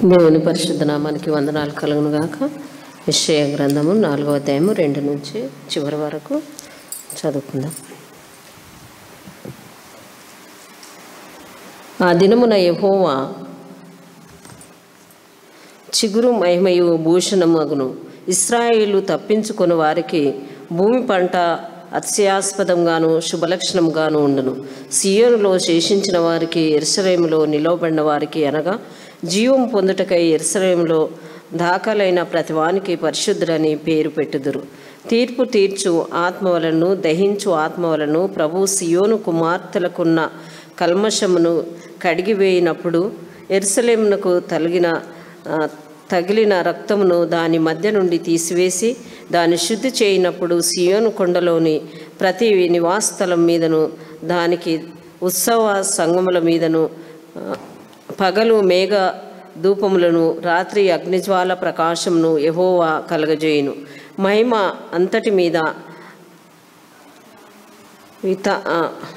దేవుని పరిశుద్ధ నామానికి వందనాలు కలుగును గాక విషయ గ్రంథము నాలుగవ అధ్యాయము రెండు నుంచి చివరి వరకు చదువుకుందాం ఆ దినమున యెహోవా చిగురు మహిమయు భూషణమగును ఇస్రాయేలు తప్పించుకొని వారికి భూమి పంట అతిశయాస్పదంగాను శుభలక్షణంగాను ఉండును సియోనులో శేషించిన వారికి ఎరుసలేములో నిలవబడిన వారికి అనగా జీవం పొందుటకై ఎరుసలేములో దాఖలైన ప్రతివానికి పరిశుద్ధుడని పేరు పెట్టుదురు తీర్పు తీర్చు ఆత్మ వలను దహించు ఆత్మ వలను ప్రభు సియోను కుమార్తెలకున్న కల్మషమును కడిగివేయినప్పుడు ఎరుసలేమునకు తలిగిన ఆ, తగిలిన రక్తమును దాని మధ్య నుండి తీసివేసి దాన్ని శుద్ధి చేయనప్పుడు సియోను కొండలోని ప్రతి నివాస స్థలం మీదను దానికి ఉత్సవ సంగముల మీదను ఆ, పగలు మేఘ ధూపములను రాత్రి అగ్నిజ్వాల ప్రకాశమును యహోవా కలగజేయును మహిమ అంతటి మీద విత ఆ,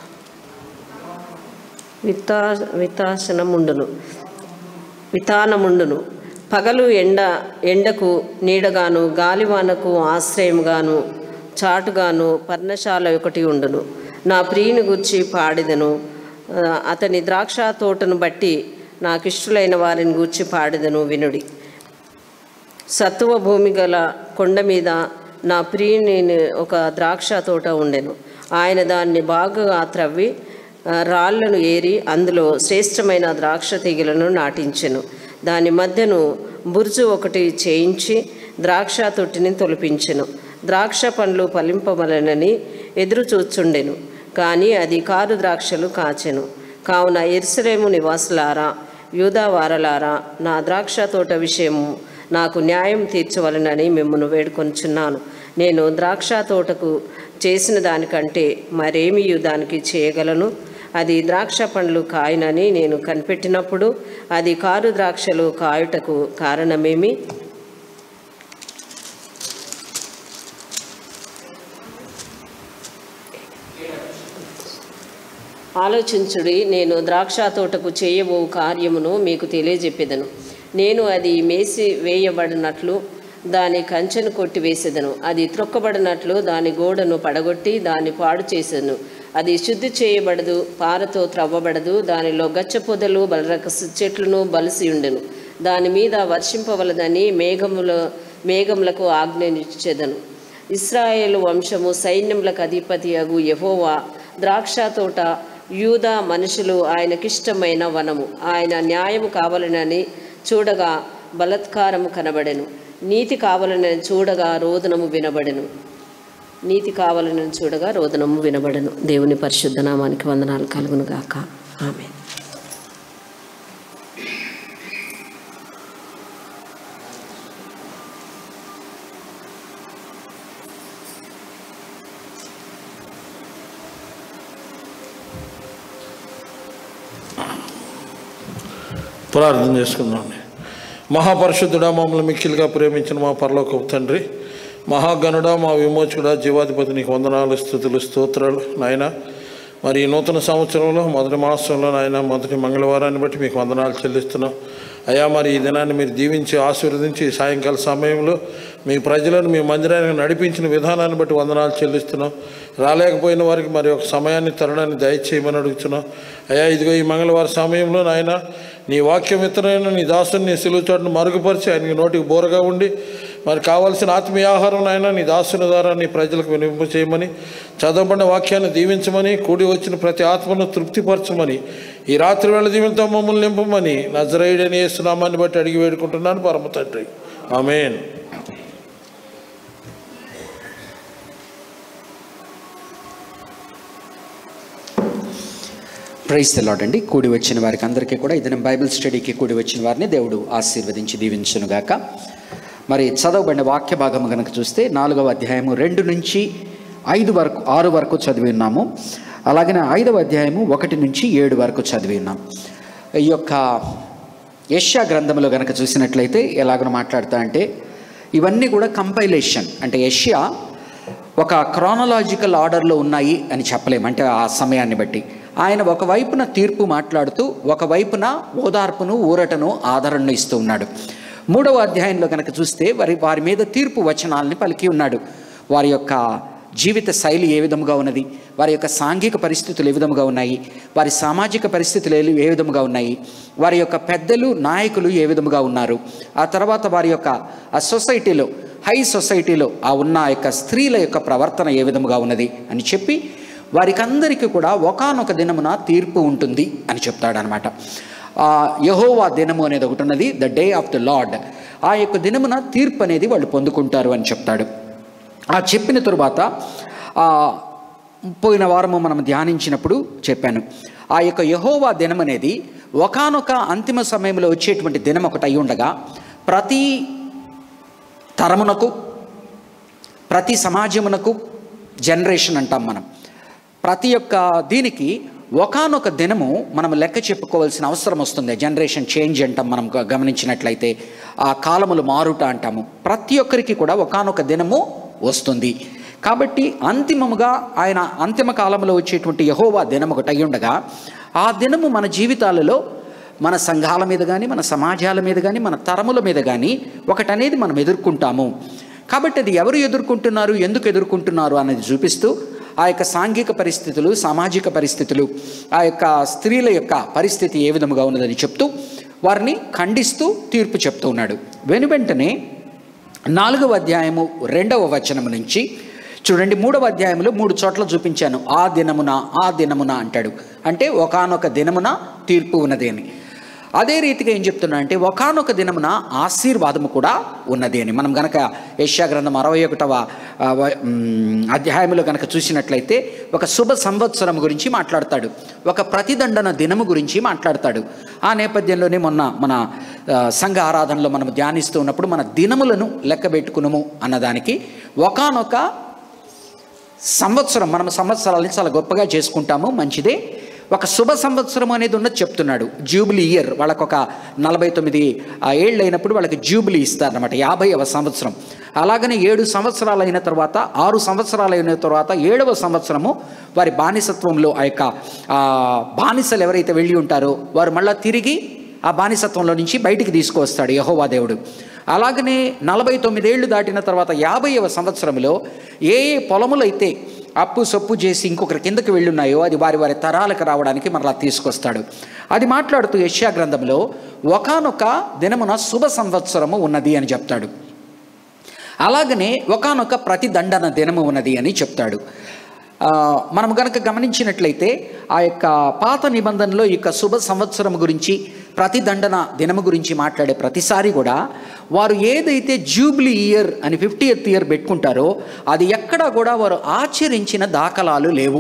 వితా వితాశనముండును వితానముండును పగలు ఎండ ఎండకు నీడగాను గాలివానకు ఆశ్రయముగాను చాటుగాను పర్ణశాల ఒకటి ఉండును నా ప్రియుని గుర్చి పాడిదను ఆ, అతని ద్రాక్ష తోటను బట్టి నాకిష్టులైన వారిని గూర్చి పాడిదను వినుడి సత్వ భూమి గల కొండ మీద నా ప్రియుని ఒక ద్రాక్ష తోట ఉండెను ఆయన దాన్ని బాగా త్రవ్వి ఆ, రాళ్లను ఏరి అందులో శ్రేష్టమైన ద్రాక్ష తీగలను నాటించెను దాని మధ్యను బుర్జు ఒకటి చేయించి ద్రాక్ష తొట్టిని తొలిపించెను ద్రాక్ష పండ్లు ఫలింపవలనని ఎదురు చూచుండెను కానీ అది కారు ద్రాక్షలు కాచెను కావున ఎరుసలేము నివాసులారా యూదావారలారా నా ద్రాక్ష తోట విషయము నాకు న్యాయం తీర్చవలనని మిమ్మల్ని వేడుకొనుచున్నాను నేను ద్రాక్ష తోటకు చేసిన దానికంటే మరేమి దానికి చేయగలను అది ద్రాక్ష పండ్లు కాయనని నేను కనిపెట్టినప్పుడు అది కారు ద్రాక్షలు కాయుటకు కారణమేమి ఆలోచించుడి నేను ద్రాక్ష తోటకు చేయబో కార్యమును మీకు తెలియజెప్పేదను నేను అది మేసి వేయబడినట్లు దాని కంచెను కొట్టివేసేదను అది త్రొక్కబడినట్లు దాని గోడను పడగొట్టి దాన్ని పాడు చేసేదను అది శుద్ధి చేయబడదు పారతో త్రవ్వబడదు దానిలో గచ్చ పొదలు బలరకస చెట్లను బలిసి ఉండెను దాని మీద వర్షింపవలదని మేఘముల మేఘములకు ఆజ్ఞనిచ్చేదను ఇస్రాయేలు వంశము సైన్యములకు అధిపతి అగు యహోవా ద్రాక్ష తోట యూదా మనుషులు ఆయనకిష్టమైన వనము ఆయన న్యాయము కావాలనని చూడగా బలత్కారము కనబడెను నీతి కావాలని చూడగా రోదనము వినబడెను నీతి కావాలని చూడగా రోదనము వినబడెను దేవుని పరిశుద్ధ నామానికి వందనాలు కలుగును గాక ఆమె ప్రార్థన చేసుకుందామండి మహాపరిశుద్ధుడా మమ్మల్ని మిక్కిలిగా ప్రేమించిన మా పరలోకపు తండ్రి మహాగణుడా మా విమోచకుడా జీవాధిపతి నీకు వందనాలు స్థుతులు స్తోత్రాలు నాయన మరి ఈ నూతన సంవత్సరంలో మొదటి మాసంలో నాయన మొదటి మంగళవారాన్ని బట్టి మీకు వందనాలు చెల్లిస్తున్నాం అయ్యా మరి ఈ దినాన్ని మీరు దీవించి ఆశీర్వదించి ఈ సాయంకాల సమయంలో మీ ప్రజలను మీ మందిరానికి నడిపించిన విధానాన్ని బట్టి వందనాలు చెల్లిస్తున్నాం రాలేకపోయిన వారికి మరి ఒక సమయాన్ని తరడాన్ని దయచేయమని అడుగుతున్నాం అయ్యా ఇదిగో ఈ మంగళవారం సమయంలో నాయన నీ వాక్యం ఇతరైన నీ దాసుని నీ సిలువ చోటును మరుగుపరిచి ఆయనకి నోటికి బోరగా ఉండి మరి కావాల్సిన ఆత్మీయ ఆహారం నాయన నీ దాసుని ద్వారా నీ ప్రజలకు వినింప చేయమని చదవబడిన వాక్యాన్ని దీవించమని కూడి వచ్చిన ప్రతి ఆత్మను తృప్తిపరచమని ఈ రాత్రి వేళ దీవెనతో మమ్మల్ని నింపమని నజరేయుడని వేస్తున్నామని బట్టి అడిగి వేడుకుంటున్నాను పరమ తండ్రి ఆమెన్ ప్రైజ్ తెలాడ్ అండి కూడి వచ్చిన వారికి అందరికీ కూడా ఇదనం బైబిల్ స్టడీకి కూడి వచ్చిన వారిని దేవుడు ఆశీర్వదించి దీవించునుగాక మరి చదవబడిన వాక్య భాగం కనుక చూస్తే నాలుగవ అధ్యాయము రెండు నుంచి ఐదు వరకు ఆరు వరకు చదివి ఉన్నాము అలాగనే ఐదవ అధ్యాయము ఒకటి నుంచి ఏడు వరకు చదివి ఉన్నాం ఈ యొక్క యష్యా గ్రంథంలో కనుక చూసినట్లయితే ఎలాగో మాట్లాడతా అంటే ఇవన్నీ కూడా కంపైలేషన్ అంటే యష్యా ఒక క్రానలాజికల్ ఆర్డర్లో ఉన్నాయి అని చెప్పలేము అంటే ఆ సమయాన్ని బట్టి ఆయన ఒకవైపున తీర్పు మాట్లాడుతూ ఒకవైపున ఓదార్పును ఊరటను ఆదరణను ఇస్తూ ఉన్నాడు మూడవ అధ్యాయంలో కనుక చూస్తే వారి వారి మీద తీర్పు వచనాలని పలికి ఉన్నాడు వారి యొక్క జీవిత శైలి ఏ విధముగా ఉన్నది వారి యొక్క సాంఘిక పరిస్థితులు ఏ విధముగా ఉన్నాయి వారి సామాజిక పరిస్థితులు ఏ- ఏ విధముగా ఉన్నాయి వారి యొక్క పెద్దలు నాయకులు ఏ విధముగా ఉన్నారు ఆ తర్వాత వారి యొక్క ఆ సొసైటీలో హై సొసైటీలో ఆ ఉన్న ఆ యొక్క స్త్రీల యొక్క ప్రవర్తన ఏ విధముగా ఉన్నది అని చెప్పి వారికి అందరికీ కూడా ఒకానొక దినమున తీర్పు ఉంటుంది అని చెప్తాడనమాట ఆ యహోవా దినము అనేది ఒకటి ఉన్నది the day of the lord ఆ యొక్క దినమున తీర్పు అనేది వాళ్ళు పొందుకుంటారు అని చెప్తాడు ఆ చెప్పిన తరువాత ఆ పోయిన వారము మనం ధ్యానించినప్పుడు చెప్పాను ఆ యొక్క యహోవా దినం అనేది ఒకానొక అంతిమ సమయంలో వచ్చేటువంటి దినం ఒకటి అయి ఉండగా ప్రతి తరమునకు ప్రతి సమాజమునకు జనరేషన్ అంటాం మనం ప్రతి ఒక్క దీనికి ఒకానొక దినము మనం లెక్క చెప్పుకోవాల్సిన అవసరం వస్తుంది జనరేషన్ చేంజ్ అంటాం మనం గ- గమనించినట్లయితే ఆ కాలములు మారుట అంటాము ప్రతి ఒక్కరికి కూడా ఒకానొక దినము వస్తుంది కాబట్టి అంతిమముగా ఆయన అంతిమ కాలంలో వచ్చేటువంటి యహోవా దినం ఒకటి అయి ఉండగా ఆ దినము మన జీవితాలలో మన సంఘాల మీద కానీ మన సమాజాల మీద కానీ మన తరముల మీద కానీ ఒకటనేది మనం ఎదుర్కొంటాము కాబట్టి అది ఎవరు ఎదుర్కొంటున్నారు ఎందుకు ఎదుర్కొంటున్నారు అనేది చూపిస్తూ ఆ యొక్క సాంఘిక పరిస్థితులు సామాజిక పరిస్థితులు ఆ యొక్క స్త్రీల యొక్క పరిస్థితి ఏ విధముగా ఉన్నదని చెప్తూ వారిని ఖండిస్తూ తీర్పు చెప్తూ ఉన్నాడు వెను వెంటనే నాలుగవ అధ్యాయము రెండవ వచనము నుంచి చూడండి మూడవ అధ్యాయంలో మూడు చోట్ల చూపించాను ఆ దినమున ఆ దినమున అంటాడు అంటే ఒకానొక దినమున తీర్పు ఉన్నది అని అదే రీతిగా ఏం చెప్తున్నా అంటే ఒకానొక దినమున ఆశీర్వాదము కూడా ఉన్నది అని మనం గనక యశ్యా గ్రంథం అరవై ఒకటవ ఆ, వ- మ్, అధ్యాయంలో గనక చూసినట్లయితే ఒక శుభ సంవత్సరం గురించి మాట్లాడతాడు ఒక ప్రతిదండన దినము గురించి మాట్లాడతాడు ఆ నేపథ్యంలోనే మొన్న మన ఆ, సంఘ ఆరాధనలో మనం ధ్యానిస్తూ ఉన్నప్పుడు మన దినములను లెక్క పెట్టుకునము అన్నదానికి ఒకానొక సంవత్సరం మనం సంవత్సరాలని చాలా గొప్పగా చేసుకుంటాము మంచిదే ఒక శుభ సంవత్సరం అనేది ఉన్నది చెప్తున్నాడు జూబిలీ ఇయర్ వాళ్ళకు ఒక నలభై తొమ్మిది ఆ, ఏళ్ళు అయినప్పుడు వాళ్ళకి జూబిలీ ఇస్తారనమాట యాభైవ సంవత్సరం అలాగనే ఏడు సంవత్సరాలు అయిన తర్వాత ఆరు సంవత్సరాలు అయిన తర్వాత ఏడవ సంవత్సరము వారి బానిసత్వంలో ఆ యొక్క ఆ, బానిసలు ఎవరైతే వెళ్ళి ఉంటారో వారు మళ్ళీ తిరిగి ఆ బానిసత్వంలో నుంచి బయటికి తీసుకువస్తాడు యహోవా దేవుడు అలాగనే నలభై తొమ్మిదేళ్లు దాటిన తర్వాత యాభైవ సంవత్సరంలో ఏ ఏ పొలములైతే అప్పు సొప్పు చేసి ఇంకొకరి కిందకి వెళ్ళున్నాయో అది వారి వారి తరాలకు రావడానికి మరలా తీసుకొస్తాడు అది మాట్లాడుతూ యష్యా గ్రంథంలో ఒకానొక దినమున శుభ సంవత్సరము ఉన్నది అని చెప్తాడు అలాగనే ఒకానొక ప్రతిదండన దినము ఉన్నది అని చెప్తాడు ఆ, మనం గనక గమనించినట్లయితే ఆ యొక్క పాత నిబంధనలో ఈ యొక్క శుభ సంవత్సరం గురించి ప్రతిదండన దినము గురించి మాట్లాడే ప్రతిసారి కూడా వారు ఏదైతే జూబ్లీ ఇయర్ అని ఫిఫ్టీ ఎత్ ఇయర్ పెట్టుకుంటారో అది ఎక్కడా కూడా వారు ఆచరించిన దాఖలాలు లేవు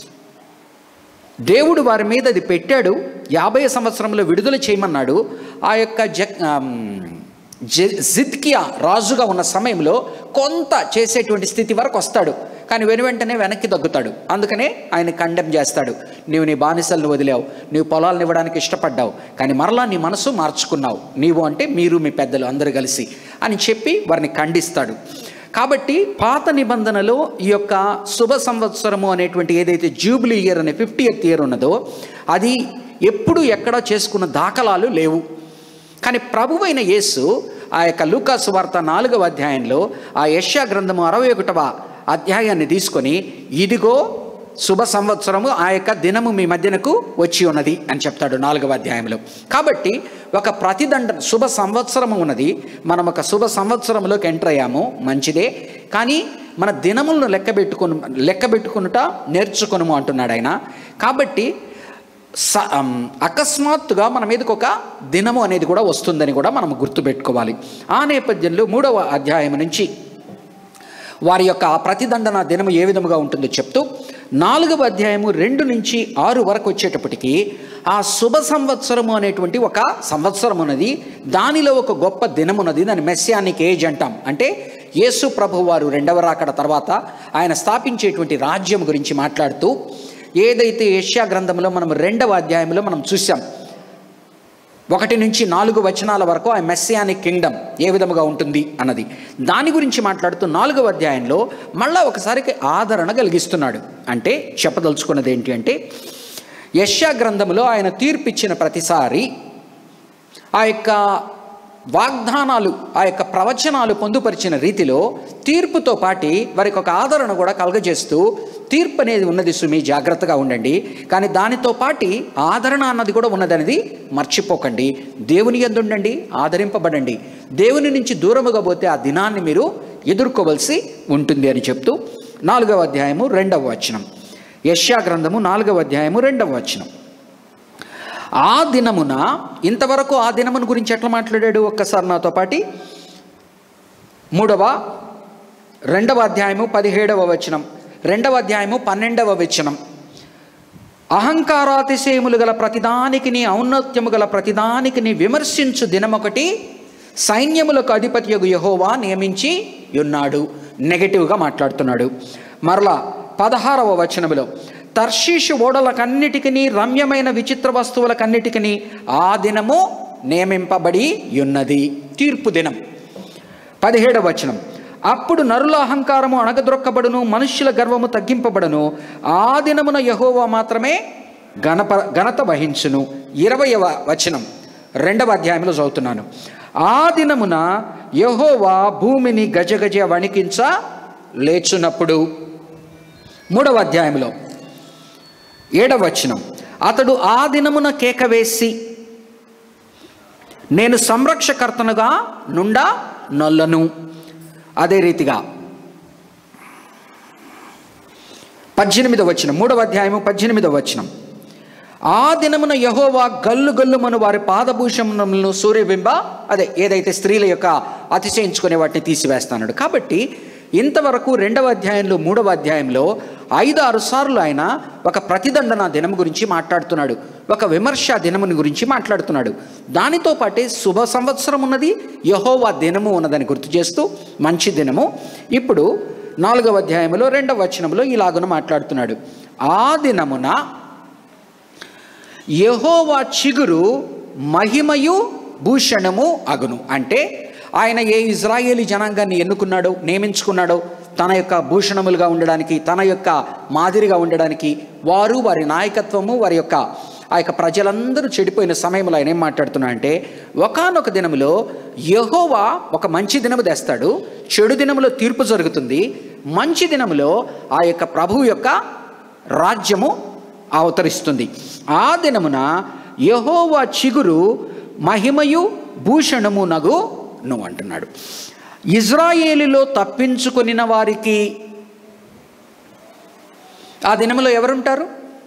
దేవుడు వారి మీద అది పెట్టాడు యాభై సంవత్సరంలో విడుదల చేయమన్నాడు ఆ యొక్క జ ఆమ్, జె- జిద్కియా రాజుగా ఉన్న సమయంలో కొంత చేసేటువంటి స్థితి వరకు వస్తాడు కానీ వెను వెంటనే వెనక్కి తగ్గుతాడు అందుకనే ఆయన కండెమ్ చేస్తాడు నీవు నీ బానిసలను వదిలావు నీవు పొలాలను ఇవ్వడానికి ఇష్టపడ్డావు కానీ మరలా నీ మనసు మార్చుకున్నావు నీవు అంటే మీరు మీ పెద్దలు అందరూ కలిసి అని చెప్పి వారిని ఖండిస్తాడు కాబట్టి పాత నిబంధనలో ఈ యొక్క శుభ సంవత్సరము అనేటువంటి ఏదైతే జూబ్లీ ఇయర్ అనే ఫిఫ్టీ ఎత్ ఇయర్ ఉన్నదో అది ఎప్పుడు ఎక్కడ చేసుకున్న దాఖలాలు లేవు కానీ ప్రభువైన యేసు ఆ యొక్క లూకాసు వార్త నాలుగవ అధ్యాయంలో ఆ యష్యా గ్రంథము అరవై ఒకటవ అధ్యాయాన్ని తీసుకొని ఇదిగో శుభ సంవత్సరము ఆ యొక్క దినము మీ మధ్యనకు వచ్చి ఉన్నది అని చెప్తాడు నాలుగవ అధ్యాయంలో కాబట్టి ఒక ప్రతిదండ శుభ సంవత్సరము ఉన్నది మనం ఒక శుభ సంవత్సరంలోకి ఎంటర్ అయ్యాము మంచిదే కానీ మన దినములను లెక్క పెట్టుకుని లెక్క పెట్టుకునుట నేర్చుకొనుము అంటున్నాడు ఆయన కాబట్టి స అమ్, అకస్మాత్తుగా మన మీదకి ఒక దినము అనేది కూడా వస్తుందని కూడా మనం గుర్తుపెట్టుకోవాలి ఆ నేపథ్యంలో మూడవ అధ్యాయం నుంచి వారి యొక్క ఆ ప్రతిదండన దినము ఏ విధముగా ఉంటుందో చెప్తూ నాలుగవ అధ్యాయము రెండు నుంచి ఆరు వరకు వచ్చేటప్పటికి ఆ శుభ సంవత్సరము అనేటువంటి ఒక సంవత్సరం ఉన్నది దానిలో ఒక గొప్ప దినం ఉన్నది దాని మెస్సియానిక్ ఏజ్ అంటాం అంటే యేసు ప్రభు వారు రెండవ రాకడ తర్వాత ఆయన స్థాపించేటువంటి రాజ్యం గురించి మాట్లాడుతూ ఏదైతే ఏషియా గ్రంథంలో మనం రెండవ అధ్యాయంలో మనం చూసాం ఒకటి నుంచి నాలుగు వచనాల వరకు ఆ మెస్సియానిక్ కింగ్డమ్ ఏ విధముగా ఉంటుంది అన్నది దాని గురించి మాట్లాడుతూ నాలుగవ అధ్యాయంలో మళ్ళా ఒకసారికి ఆదరణ కలిగిస్తున్నాడు అంటే చెప్పదలుచుకున్నది ఏంటి అంటే యష్యా గ్రంథంలో ఆయన తీర్పిచ్చిన ప్రతిసారి ఆ యొక్క వాగ్దానాలు ఆ యొక్క ప్రవచనాలు పొందుపరిచిన రీతిలో తీర్పుతో పాటి వారికి ఒక ఆదరణ కూడా కలగజేస్తూ తీర్పు అనేది ఉన్నది సుమి జాగ్రత్తగా ఉండండి కానీ దానితో పాటి ఆదరణ అన్నది కూడా ఉన్నదనేది మర్చిపోకండి దేవుని ఎందు ఉండండి ఆదరింపబడండి దేవుని నుంచి దూరముగా పోతే ఆ దినాన్ని మీరు ఎదుర్కోవలసి ఉంటుంది అని చెప్తూ నాలుగవ అధ్యాయము రెండవ వచనం యష్యా గ్రంథము నాలుగవ అధ్యాయము రెండవ వచనం ఆ దినమున ఇంతవరకు ఆ దినమును గురించి ఎట్లా మాట్లాడాడు ఒక్కసారి నాతో పాటి మూడవ రెండవ అధ్యాయము పదిహేడవ వచనం రెండవ అధ్యాయము పన్నెండవ వచనం అహంకారాతిశయములు గల ప్రతిదానికి నీ ఔన్నత్యము గల ప్రతిదానికి నీ విమర్శించు దినమొకటి సైన్యములకు అధిపతి యహోవా నియమించి ఉన్నాడు నెగటివ్గా మాట్లాడుతున్నాడు మరలా పదహారవ వచనములో తర్షీషు ఓడలకన్నిటికీ రమ్యమైన విచిత్ర వస్తువులకన్నిటికీ ఆ దినము నియమింపబడి ఉన్నది తీర్పు దినం పదిహేడవ వచనం అప్పుడు నరుల అహంకారము అణగద్రొక్కబడును మనుష్యుల గర్వము తగ్గింపబడును ఆ దినమున యహోవా మాత్రమే ఘనప ఘనత వహించును ఇరవయవ వచనం రెండవ అధ్యాయంలో చదువుతున్నాను ఆ దినమున యహోవా భూమిని గజగజ వణికించ లేచున్నప్పుడు మూడవ అధ్యాయంలో ఏడవ వచనం అతడు ఆ దినమున కేక వేసి నేను సంరక్షకర్తనుగా నుండా నొల్లను అదే రీతిగా పద్దెనిమిదవ వచనం మూడవ అధ్యాయము పద్దెనిమిదవ వచనం ఆ దినమున యహోవా గల్లు గల్లుమను వారి పాదభూషణములను సూర్యబింబ అదే ఏదైతే స్త్రీల యొక్క అతిశయించుకునే వాటిని తీసివేస్తాడు కాబట్టి ఇంతవరకు రెండవ అధ్యాయంలో మూడవ అధ్యాయంలో ఐదు ఆరు సార్లు ఆయన ఒక ప్రతిదండన దినం గురించి మాట్లాడుతున్నాడు ఒక విమర్శ దినముని గురించి మాట్లాడుతున్నాడు దానితో పాటే శుభ సంవత్సరం ఉన్నది యహోవా దినము ఉన్నదని గుర్తు చేస్తూ మంచి దినము ఇప్పుడు నాలుగవ అధ్యాయంలో రెండవ వచనంలో ఇలాగున మాట్లాడుతున్నాడు ఆ దినమున యహోవా చిగురు మహిమయు భూషణము అగును అంటే ఆయన ఏ ఇజ్రాయేలీ జనాంగాన్ని ఎన్నుకున్నాడో నియమించుకున్నాడో తన యొక్క భూషణములుగా ఉండడానికి తన యొక్క మాదిరిగా ఉండడానికి వారు వారి నాయకత్వము వారి యొక్క ఆ యొక్క ప్రజలందరూ చెడిపోయిన సమయంలో ఆయన ఏం మాట్లాడుతున్నా అంటే ఒకనొక దినములో యహోవా ఒక మంచి దినము తెస్తాడు చెడు దినములో తీర్పు జరుగుతుంది మంచి దినములో ఆ యొక్క ప్రభువు యొక్క రాజ్యము అవతరిస్తుంది ఆ దినమున యహోవా చిగురు మహిమయు భూషణము నగు నువ్వు అంటున్నాడు ఇజ్రాయేలులో తప్పించుకొనిన వారికి ఆ దినములో ఎవరుంటారు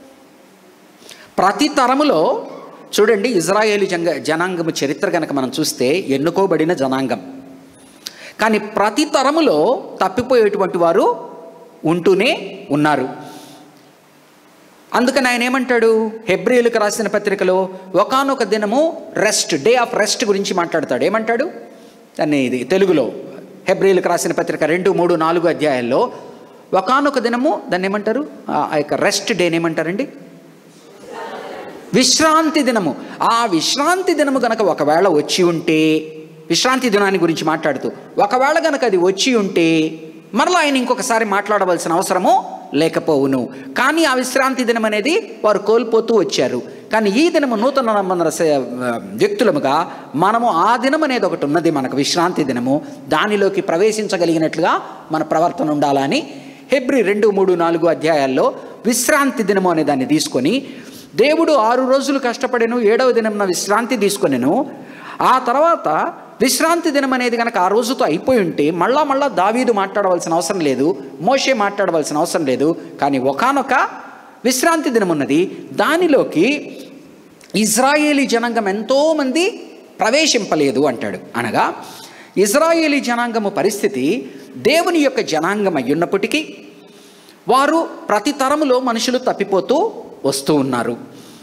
ప్రతి తరములో చూడండి ఇజ్రాయేలీ జంగ జనాంగము చరిత్ర కనుక మనం చూస్తే ఎన్నుకోబడిన జనాంగం కానీ ప్రతి తరములో తప్పిపోయేటువంటి వారు ఉంటూనే ఉన్నారు అందుకని ఆయన ఏమంటాడు హెబ్రియులకు రాసిన పత్రికలో ఒకానొక దినము రెస్ట్ డే ఆఫ్ రెస్ట్ గురించి మాట్లాడతాడు ఏమంటాడు దాన్ని ఇది తెలుగులో హెబ్రియులకు రాసిన పత్రిక రెండు మూడు నాలుగు అధ్యాయాల్లో ఒకానొక దినము దాన్ని ఏమంటారు ఆ ఆ యొక్క రెస్ట్ డేని ఏమంటారండి విశ్రాంతి దినము ఆ విశ్రాంతి దినము గనక ఒకవేళ వచ్చి ఉంటే విశ్రాంతి దినాన్ని గురించి మాట్లాడుతూ ఒకవేళ గనక అది వచ్చి ఉంటే మరలా ఆయన ఇంకొకసారి మాట్లాడవలసిన అవసరము లేకపోవును కానీ ఆ విశ్రాంతి దినం అనేది వారు కోల్పోతూ వచ్చారు కానీ ఈ దినము నూతన మన స- వ్యక్తులముగా మనము ఆ దినం అనేది ఒకటి ఉన్నది మనకు విశ్రాంతి దినము దానిలోకి ప్రవేశించగలిగినట్లుగా మన ప్రవర్తన ఉండాలని హెబ్రి రెండు మూడు నాలుగు అధ్యాయాల్లో విశ్రాంతి దినము అనే దాన్ని తీసుకొని దేవుడు ఆరు రోజులు కష్టపడెను ఏడవ దినం విశ్రాంతి తీసుకొనెను ఆ తర్వాత విశ్రాంతి దినం అనేది కనుక ఆ రోజుతో అయిపోయి ఉంటే మళ్ళా మళ్ళా దావీదు మాట్లాడవలసిన అవసరం లేదు మోషే మాట్లాడవలసిన అవసరం లేదు కానీ ఒకానొక విశ్రాంతి దినం ఉన్నది దానిలోకి ఇజ్రాయేలీ జనాంగం ఎంతోమంది ప్రవేశింపలేదు అంటాడు అనగా ఇజ్రాయేలీ జనాంగము పరిస్థితి దేవుని యొక్క జనాంగం అయ్యున్నప్పటికీ వారు ప్రతి తరములో మనుషులు తప్పిపోతూ వస్తూ ఉన్నారు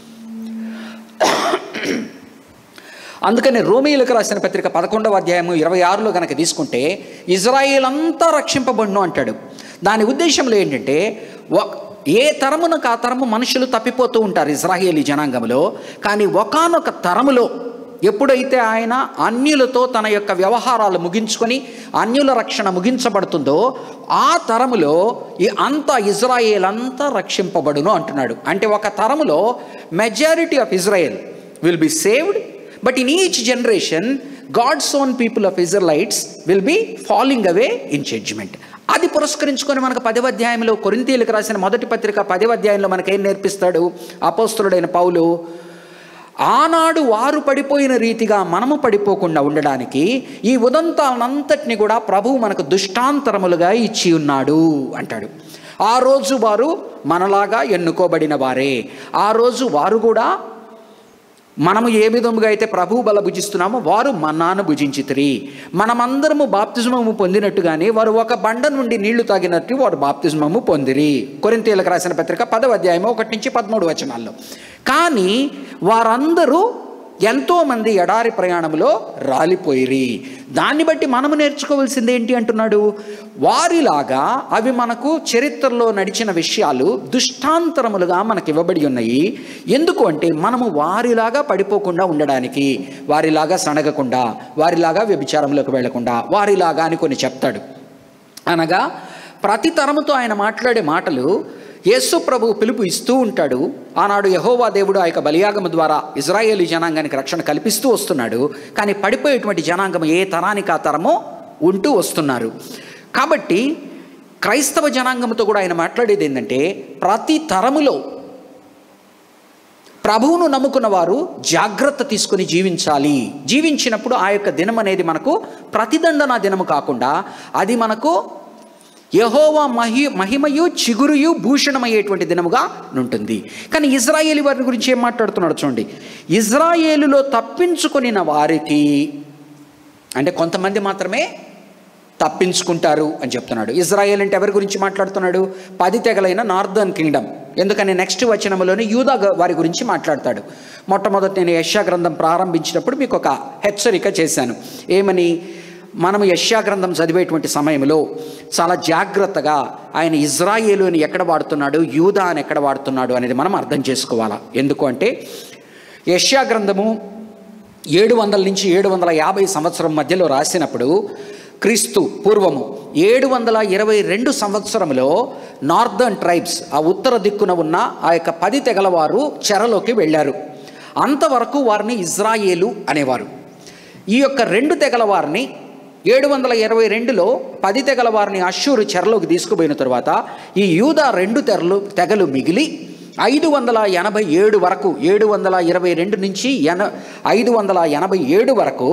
అందుకని రోమిలకు రాసిన పత్రిక పదకొండవ అధ్యాయము ఇరవై ఆరులో కనుక తీసుకుంటే ఇజ్రాయేల్ అంతా రక్షింపబడును అంటాడు దాని ఉద్దేశంలో ఏంటంటే ఒ- ఏ తరమునకు ఆ తరము మనుషులు తప్పిపోతూ ఉంటారు ఇజ్రాయేలీ జనాంగంలో కానీ ఒకానొక తరములో ఎప్పుడైతే ఆయన అన్యులతో తన యొక్క వ్యవహారాలు ముగించుకొని అన్యుల రక్షణ ముగించబడుతుందో ఆ తరములో ఈ అంతా ఇజ్రాయేల్ అంతా రక్షింపబడును అంటున్నాడు అంటే ఒక తరములో majority of Israel will be saved but in each generation God's own people of Israelites will be following away in judgement అది పురస్కరించుకొని మనకు పదవ అధ్యాయంలో కొరింతీలకు రాసిన మొదటి పత్రిక పదవ అధ్యాయంలో మనకేం నేర్పిస్తాడు అపోస్తులుడైన పౌలు ఆనాడు వారు పడిపోయిన రీతిగా మనము పడిపోకుండా ఉండడానికి ఈ ఉదంతాలంతటిని కూడా ప్రభువు మనకు దుష్టాంతరములుగా ఇచ్చి ఉన్నాడు అంటాడు ఆ రోజు వారు మనలాగా ఎన్నుకోబడిన వారే ఆ రోజు వారు కూడా మనము ఏ విధముగా అయితే ప్రభు బల భుజిస్తున్నామో వారు మన్నాను భుజించితిరి మనమందరము బాప్తిజమము పొందినట్టుగానే వారు ఒక బండ నుండి నీళ్లు తాగినట్టు వారు బాప్తిజమము పొందిరి కొరింతీలకు రాసిన పత్రిక పదవ అధ్యాయము ఒకటి నుంచి పదమూడు వచనాల్లో కానీ వారందరూ ఎంతోమంది ఎడారి ప్రయాణంలో రాలిపోయిరి దాన్ని బట్టి మనము నేర్చుకోవాల్సింది ఏంటి అంటున్నాడు వారిలాగా అవి మనకు చరిత్రలో నడిచిన విషయాలు దుష్టాంతరములుగా మనకు ఇవ్వబడి ఉన్నాయి ఎందుకు అంటే మనము వారిలాగా పడిపోకుండా ఉండడానికి వారిలాగా సనగకుండా వారిలాగా వ్యభిచారంలోకి వెళ్లకుండా వారిలాగా అని కొన్ని చెప్తాడు అనగా ప్రతి తరముతో ఆయన మాట్లాడే మాటలు యేసు ప్రభు పిలుపు ఇస్తూ ఉంటాడు ఆనాడు యహోవా దేవుడు ఆ యొక్క బలియాగము ద్వారా ఇజ్రాయేలీ జనాంగానికి రక్షణ కల్పిస్తూ వస్తున్నాడు కానీ పడిపోయేటువంటి జనాంగం ఏ తరానికి ఆ తరమో ఉంటూ వస్తున్నారు కాబట్టి క్రైస్తవ జనాంగంతో కూడా ఆయన మాట్లాడేది ఏంటంటే ప్రతి తరములో ప్రభువును నమ్ముకున్న వారు జాగ్రత్త తీసుకుని జీవించాలి జీవించినప్పుడు ఆ యొక్క దినం అనేది మనకు ప్రతిదండన దినము కాకుండా అది మనకు యహోవా మహి మహిమయు చిగురుయు భూషణమయ్యేటువంటి దినముగా ఉంటుంది కానీ ఇజ్రాయేల్ వారి గురించి ఏం మాట్లాడుతున్నాడు చూడండి ఇజ్రాయేలులో తప్పించుకొనిన వారికి అంటే కొంతమంది మాత్రమే తప్పించుకుంటారు అని చెప్తున్నాడు ఇజ్రాయేల్ అంటే ఎవరి గురించి మాట్లాడుతున్నాడు పది తెగలైన నార్దర్న్ కింగ్డమ్ ఎందుకని నెక్స్ట్ వచనంలోని యూదా గ- వారి గురించి మాట్లాడతాడు మొట్టమొదటి నేను యశా గ్రంథం ప్రారంభించినప్పుడు మీకు ఒక హెచ్చరిక చేశాను ఏమని మనము యశా గ్రంథం చదివేటువంటి సమయంలో చాలా జాగ్రత్తగా ఆయన ఇజ్రాయేలు అని ఎక్కడ వాడుతున్నాడు యూదా అని ఎక్కడ వాడుతున్నాడు అనేది మనం అర్థం చేసుకోవాలా ఎందుకు అంటే యశా గ్రంథము ఏడు వందల నుంచి ఏడు వందల యాభై సంవత్సరం మధ్యలో రాసినప్పుడు క్రీస్తు పూర్వము ఏడు వందల ఇరవై రెండు సంవత్సరంలో నార్దర్న్ ట్రైబ్స్ ఆ ఉత్తర దిక్కున ఉన్న ఆ యొక్క పది తెగలవారు చెరలోకి వెళ్ళారు అంతవరకు వారిని ఇజ్రాయేలు అనేవారు ఈ యొక్క రెండు తెగల వారిని ఏడు వందల ఇరవై రెండులో పది తెగల వారిని అశ్షూరు చెరలోకి తీసుకుపోయిన తరువాత ఈ యూదా రెండు తెరలు తెగలు మిగిలి ఐదు వందల ఎనభై ఏడు వరకు ఏడు వందల ఇరవై రెండు నుంచి ఎన ఐదు వందల ఎనభై ఏడు వరకు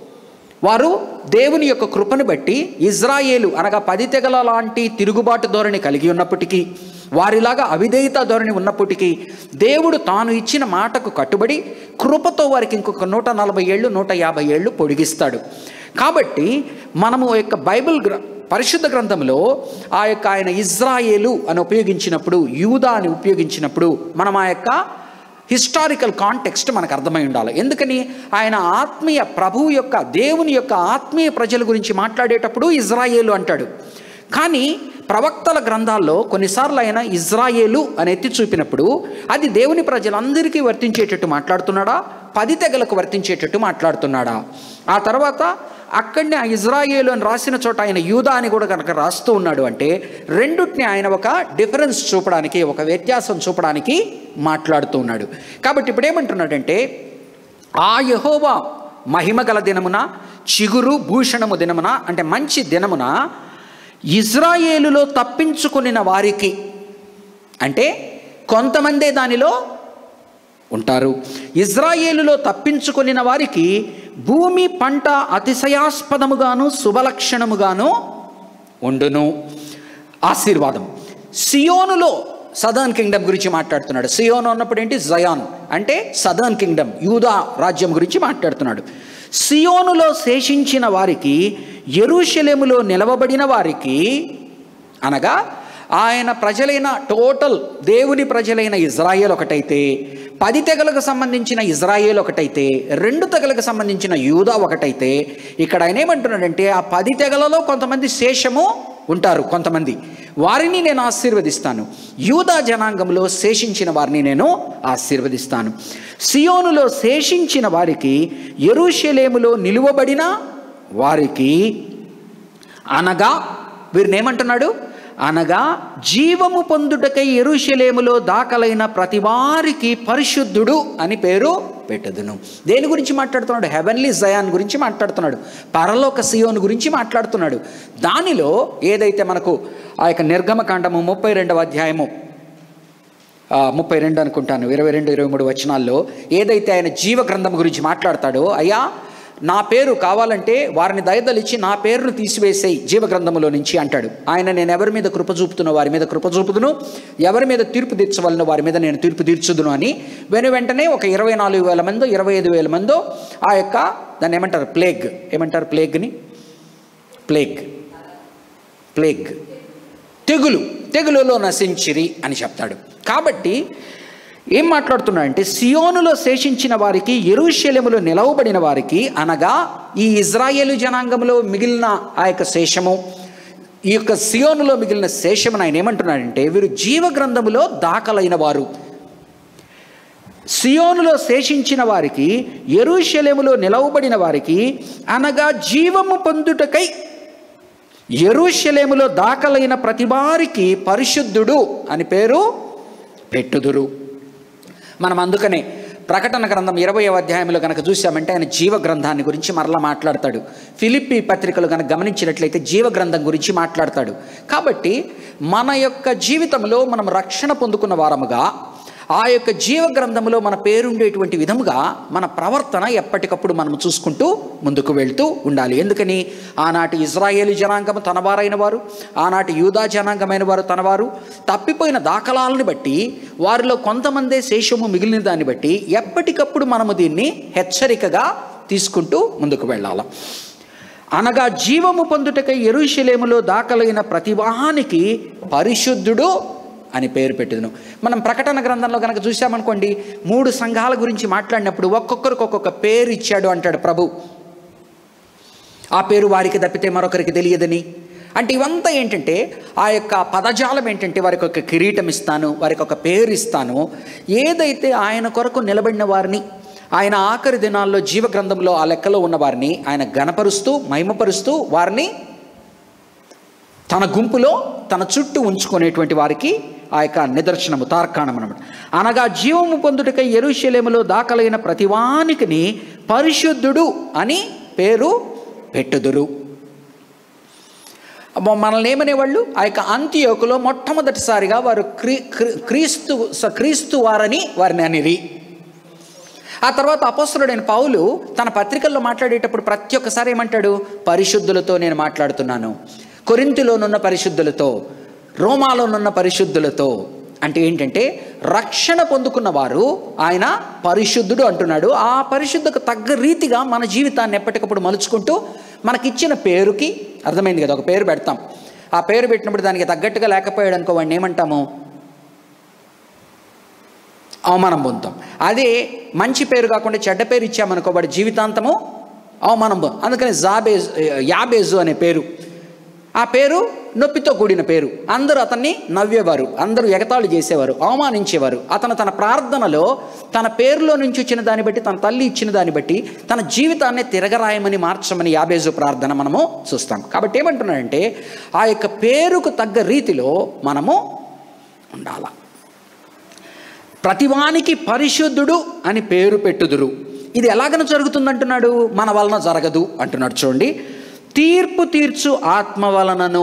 వారు దేవుని యొక్క కృపను బట్టి ఇజ్రాయేలు అనగా పది తెగల లాంటి తిరుగుబాటు ధోరణి కలిగి ఉన్నప్పటికీ వారిలాగా అవిధేయత ధోరణి ఉన్నప్పటికీ దేవుడు తాను ఇచ్చిన మాటకు కట్టుబడి కృపతో వారికి ఇంకొక నూట నలభై ఏళ్ళు నూట యాభై ఏళ్ళు పొడిగిస్తాడు కాబట్టి మనము యొక్క బైబిల్ గ్ర పరిశుద్ధ గ్రంథంలో ఆ యొక్క ఆయన ఇజ్రాయేలు అని ఉపయోగించినప్పుడు యూదా అని ఉపయోగించినప్పుడు మనం ఆ యొక్క హిస్టారికల్ కాంటెక్స్ట్ మనకు అర్థమై ఉండాలి ఎందుకని ఆయన ఆత్మీయ ప్రభువు యొక్క దేవుని యొక్క ఆత్మీయ ప్రజల గురించి మాట్లాడేటప్పుడు ఇజ్రాయేలు అంటాడు కానీ ప్రవక్తల గ్రంథాల్లో కొన్నిసార్లు ఆయన ఇజ్రాయేలు అని ఎత్తి చూపినప్పుడు అది దేవుని ప్రజలందరికీ వర్తించేటట్టు మాట్లాడుతున్నాడా పది తెగలకు వర్తించేటట్టు మాట్లాడుతున్నాడా ఆ తర్వాత అక్కడనే ఆ ఇజ్రాయేలు అని రాసిన చోట ఆయన యూదా అని కూడా కనుక రాస్తూ ఉన్నాడు అంటే రెండుటిని ఆయన ఒక డిఫరెన్స్ చూపడానికి ఒక వ్యత్యాసం చూపడానికి మాట్లాడుతూ ఉన్నాడు కాబట్టి ఇప్పుడు ఏమంటున్నాడంటే ఆ యహోవా మహిమగల దినమున చిగురు భూషణము దినమున అంటే మంచి దినమున ఇజ్రాయేలులో తప్పించుకునిన వారికి అంటే కొంతమందే దానిలో ఉంటారు ఇజ్రాయేలులో తప్పించుకొనిన వారికి భూమి పంట అతిశయాస్పదముగాను శుభలక్షణముగాను ఉండును ఆశీర్వాదం సియోనులో సదర్న్ కింగ్డమ్ గురించి మాట్లాడుతున్నాడు సియోను అన్నప్పుడు ఏంటి జయాన్ అంటే సదర్న్ కింగ్డమ్ యూదా రాజ్యం గురించి మాట్లాడుతున్నాడు సియోనులో శేషించిన వారికి ఎరుషలేములో నిలవబడిన వారికి అనగా ఆయన ప్రజలైన టోటల్ దేవుని ప్రజలైన ఇజ్రాయేల్ ఒకటైతే పది తెగలకు సంబంధించిన ఇజ్రాయేల్ ఒకటైతే రెండు తెగలకు సంబంధించిన యూదా ఒకటైతే ఇక్కడ ఆయన ఏమంటున్నాడంటే ఆ పది తెగలలో కొంతమంది శేషము ఉంటారు కొంతమంది వారిని నేను ఆశీర్వదిస్తాను యూదా జనాంగంలో శేషించిన వారిని నేను ఆశీర్వదిస్తాను సియోనులో శేషించిన వారికి ఎరుషలేములో నిలువబడిన వారికి అనగా వీరిని ఏమంటున్నాడు అనగా జీవము పొందుటకై ఎరుషలేములో దాఖలైన ప్రతి వారికి పరిశుద్ధుడు అని పేరు పెట్టదును దేని గురించి మాట్లాడుతున్నాడు హెవెన్లీ జయాన్ గురించి మాట్లాడుతున్నాడు పరలోక సియోన్ గురించి మాట్లాడుతున్నాడు దానిలో ఏదైతే మనకు ఆ యొక్క నిర్గమకాండము ముప్పై రెండవ అధ్యాయము ఆ, ముప్పై రెండు అనుకుంటాను ఇరవై రెండు ఇరవై మూడు వచనాల్లో ఏదైతే ఆయన జీవ గ్రంథం గురించి మాట్లాడతాడో అయ్యా నా పేరు కావాలంటే వారిని దయదలిచ్చి నా పేరును తీసివేసేయి జీవ గ్రంథములో నుంచి అంటాడు ఆయన నేను ఎవరి మీద కృప చూపుతున్నో వారి మీద కృప చూపుదును ఎవరి మీద తీర్పు తీర్చవలనో వారి మీద నేను తీర్పు తీర్చుదును అని వెను వెంటనే ఒక ఇరవై నాలుగు వేల మందో ఇరవై ఐదు వేల మందో ఆ యొక్క దాన్ని ఏమంటారు ప్లేగ్ ఏమంటారు ప్లేగ్ని ప్లేగ్ ప్లేగ్ తెగులు తెగులులో నశించిరి అని చెప్తాడు కాబట్టి ఏం మాట్లాడుతున్నాడంటే సియోనులో శేషించిన వారికి ఎరుషలేములో నిలవబడిన వారికి అనగా ఈ ఇజ్రాయేలు జనాంగంలో మిగిలిన ఆ యొక్క శేషము ఈ యొక్క సియోనులో మిగిలిన శేషమును ఆయన ఏమంటున్నాడంటే వీరు జీవ గ్రంథములో దాఖలైన వారు సియోనులో శేషించిన వారికి ఎరుషలేములో నిలవబడిన వారికి అనగా జీవము పొందుటకై ఎరుషలేములో దాఖలైన ప్రతి వారికి పరిశుద్ధుడు అని పేరు పెట్టుదురు మనం అందుకనే ప్రకటన గ్రంథం ఇరవై అధ్యాయంలో కనుక చూసామంటే ఆయన జీవ గ్రంథాన్ని గురించి మరలా మాట్లాడతాడు ఫిలిప్పి పత్రికలు కనుక గమనించినట్లయితే జీవ గ్రంథం గురించి మాట్లాడతాడు కాబట్టి మన యొక్క జీవితంలో మనం రక్షణ పొందుకున్న వారముగా ఆ యొక్క జీవ గ్రంథంలో మన పేరుండేటువంటి విధముగా మన ప్రవర్తన ఎప్పటికప్పుడు మనం చూసుకుంటూ ముందుకు వెళ్తూ ఉండాలి ఎందుకని ఆనాటి ఇజ్రాయేలీ జనాంగం తనవారైన వారు ఆనాటి యూదా జనాంగమైన వారు తనవారు తప్పిపోయిన దాఖలాలను బట్టి వారిలో కొంతమందే శేషము మిగిలిన దాన్ని బట్టి ఎప్పటికప్పుడు మనము దీన్ని హెచ్చరికగా తీసుకుంటూ ముందుకు వెళ్ళాలి అనగా జీవము పొందుటకై ఎరుషలేములో దాఖలైన ప్రతివాహానికి పరిశుద్ధుడు అని పేరు పెట్టిదును మనం ప్రకటన గ్రంథంలో కనుక చూసామనుకోండి మూడు సంఘాల గురించి మాట్లాడినప్పుడు ఒక్కొక్కరికి ఒక్కొక్క పేరు ఇచ్చాడు అంటాడు ప్రభు ఆ పేరు వారికి తప్పితే మరొకరికి తెలియదని అంటే ఇవంతా ఏంటంటే ఆ యొక్క పదజాలం ఏంటంటే వారికి ఒక కిరీటం ఇస్తాను వారికి ఒక పేరు ఇస్తాను ఏదైతే ఆయన కొరకు నిలబడిన వారిని ఆయన ఆఖరి దినాల్లో జీవ గ్రంథంలో ఆ లెక్కలో ఉన్న వారిని ఆయన గణపరుస్తూ మహిమపరుస్తూ వారిని తన గుంపులో తన చుట్టూ ఉంచుకునేటువంటి వారికి ఆ యొక్క నిదర్శనము తార్కాణం అనమాట అనగా జీవము పొందుటకై ఎరుషలేములో దాఖలైన ప్రతివానికిని పరిశుద్ధుడు అని పేరు పెట్టుదురు అబ్బో, మనల్ని ఏమనేవాళ్ళు ఆ యొక్క అంత్యోకులో మొట్టమొదటిసారిగా వారు క్రీ క్రీ- క్రీస్తు స- క్రీస్తు వారని వారిని అనిరి ఆ తర్వాత అపస్తుడైన పౌలు తన పత్రికల్లో మాట్లాడేటప్పుడు ప్రతి ఒక్కసారి ఏమంటాడు పరిశుద్ధులతో నేను మాట్లాడుతున్నాను కొరింతిలోనున్న పరిశుద్ధులతో రోమాలోనున్న పరిశుద్ధులతో అంటే ఏంటంటే రక్షణ పొందుకున్న వారు ఆయన పరిశుద్ధుడు అంటున్నాడు ఆ పరిశుద్ధకు తగ్గ రీతిగా మన జీవితాన్ని ఎప్పటికప్పుడు మలుచుకుంటూ మనకిచ్చిన పేరుకి అర్థమైంది కదా ఒక పేరు పెడతాం ఆ పేరు పెట్టినప్పుడు దానికి తగ్గట్టుగా లేకపోయాడు అనుకో వాడిని ఏమంటాము అవమానం పొందుతాం అదే మంచి పేరు కాకుండా చెడ్డ పేరు ఇచ్చామనుకో వాడి జీవితాంతము అవమానం పొందుతాం అందుకని జాబేజ్ యాబేజు అనే పేరు ఆ పేరు నొప్పితో కూడిన పేరు అందరూ అతన్ని నవ్వేవారు అందరూ ఎగతాళి చేసేవారు అవమానించేవారు అతను తన ప్రార్థనలో తన పేరులో నుంచి వచ్చిన దాన్ని బట్టి తన తల్లి ఇచ్చిన దాన్ని బట్టి తన జీవితాన్ని తిరగరాయమని మార్చమని యాబేజు ప్రార్థన మనము చూస్తాం కాబట్టి ఏమంటున్నాడంటే ఆ యొక్క పేరుకు తగ్గ రీతిలో మనము ఉండాలి ప్రతివానికి పరిశుద్ధుడు అని పేరు పెట్టుదురు ఇది ఎలాగన జరుగుతుందంటున్నాడు మన వలన జరగదు అంటున్నాడు చూడండి తీర్పు తీర్చు ఆత్మ వలనను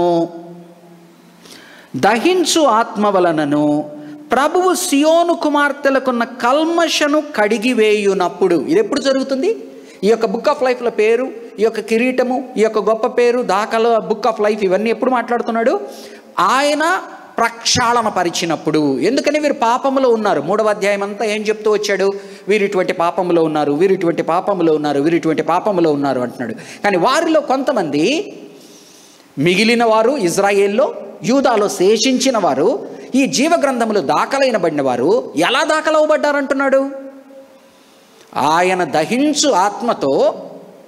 దహించు ఆత్మ వలనను ప్రభువు సియోను కుమార్తెలకున్న కల్మషను కడిగివేయునప్పుడు ఇది ఎప్పుడు జరుగుతుంది ఈ యొక్క బుక్ ఆఫ్ లైఫ్ల పేరు ఈ యొక్క కిరీటము ఈ యొక్క గొప్ప పేరు దాఖలు బుక్ ఆఫ్ లైఫ్ ఇవన్నీ ఎప్పుడు మాట్లాడుతున్నాడు ఆయన ప్రక్షాళన పరిచినప్పుడు ఎందుకని వీరు పాపములో ఉన్నారు మూడవ అధ్యాయం అంతా ఏం చెప్తూ వచ్చాడు వీరు ఇటువంటి పాపములో ఉన్నారు వీరు ఇటువంటి పాపములో ఉన్నారు వీరు ఇటువంటి పాపములో ఉన్నారు అంటున్నాడు కానీ వారిలో కొంతమంది మిగిలిన వారు ఇజ్రాయేల్లో యూదాలో శేషించిన వారు ఈ జీవ గ్రంథములు దాఖలైన బడిన వారు ఎలా దాఖలవబడ్డారంటున్నాడు ఆయన దహించు ఆత్మతో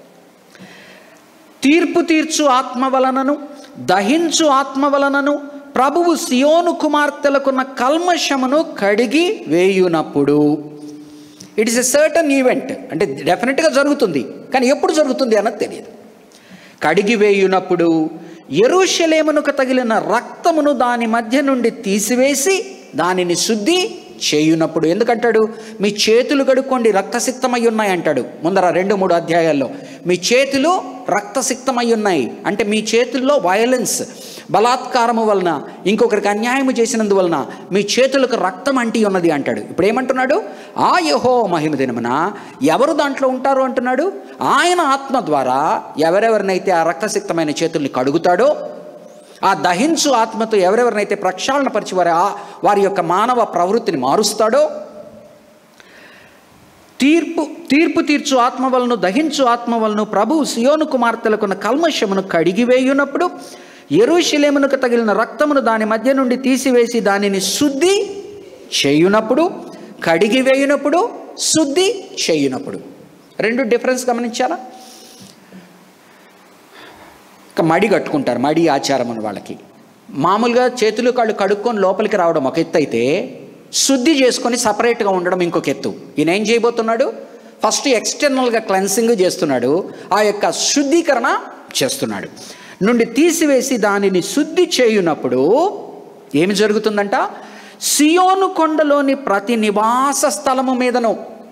తీర్పు తీర్చు ఆత్మ వలనను దహించు ఆత్మ వలనను ప్రభువు సియోను కుమార్తెలకున్న కల్మషమును కడిగి వేయునప్పుడు it is a certain event అంటే డెఫినెట్గా జరుగుతుంది కానీ ఎప్పుడు జరుగుతుంది అన్నది తెలియదు కడిగి వేయునప్పుడు ఎరుషలేమునకు తగిలిన రక్తమును దాని మధ్య నుండి తీసివేసి దానిని శుద్ధి చేయునప్పుడు ఎందుకంటాడు మీ చేతులు కడుక్కోండి రక్తసిక్తమై ఉన్నాయి అంటాడు ముందర రెండు మూడు అధ్యాయాల్లో మీ చేతులు రక్తసిక్తమై ఉన్నాయి అంటే మీ చేతుల్లో వయలెన్స్ బలాత్కారము వలన ఇంకొకరికి అన్యాయము చేసినందువలన మీ చేతులకు రక్తం అంటి ఉన్నది అంటాడు ఇప్పుడు ఏమంటున్నాడు ఆ యహో మహిమ దినమున ఎవరు దాంట్లో ఉంటారు అంటున్నాడు ఆయన ఆత్మ ద్వారా ఎవరెవరినైతే ఆ రక్తసిక్తమైన చేతుల్ని కడుగుతాడో ఆ దహించు ఆత్మతో ఎవరెవరినైతే ప్రక్షాళన పరిచి వారి ఆ- వారి యొక్క మానవ ప్రవృత్తిని మారుస్తాడో తీర్పు తీర్పు తీర్చు ఆత్మ వలను దహించు ఆత్మ వలను ప్రభు సియోను కుమార్తెలకున్న కల్మషమును కడిగివేయునప్పుడు ఎరుషలేమునకు తగిలిన రక్తమును దాని మధ్య నుండి తీసివేసి దానిని శుద్ధి చేయునప్పుడు కడిగివేయునప్పుడు శుద్ధి చేయునప్పుడు రెండు డిఫరెన్స్ గమనించారా ఒక మడి కట్టుకుంటారు మడి ఆచారం అని వాళ్ళకి మామూలుగా చేతులు కాళ్ళు కడుక్కొని లోపలికి రావడం ఒక ఎత్తు అయితే శుద్ధి చేసుకొని సపరేట్గా ఉండడం ఇంకొక ఎత్తు ఈయన ఏం చేయబోతున్నాడు ఫస్ట్ ఎక్స్టర్నల్గా క్లెన్సింగ్ చేస్తున్నాడు ఆ యొక్క శుద్ధీకరణ చేస్తున్నాడు నుండి తీసివేసి దానిని శుద్ధి చేయునప్పుడు ఏమి జరుగుతుందంట సియోను కొండలోని ప్రతి నివాస స్థలము మీదను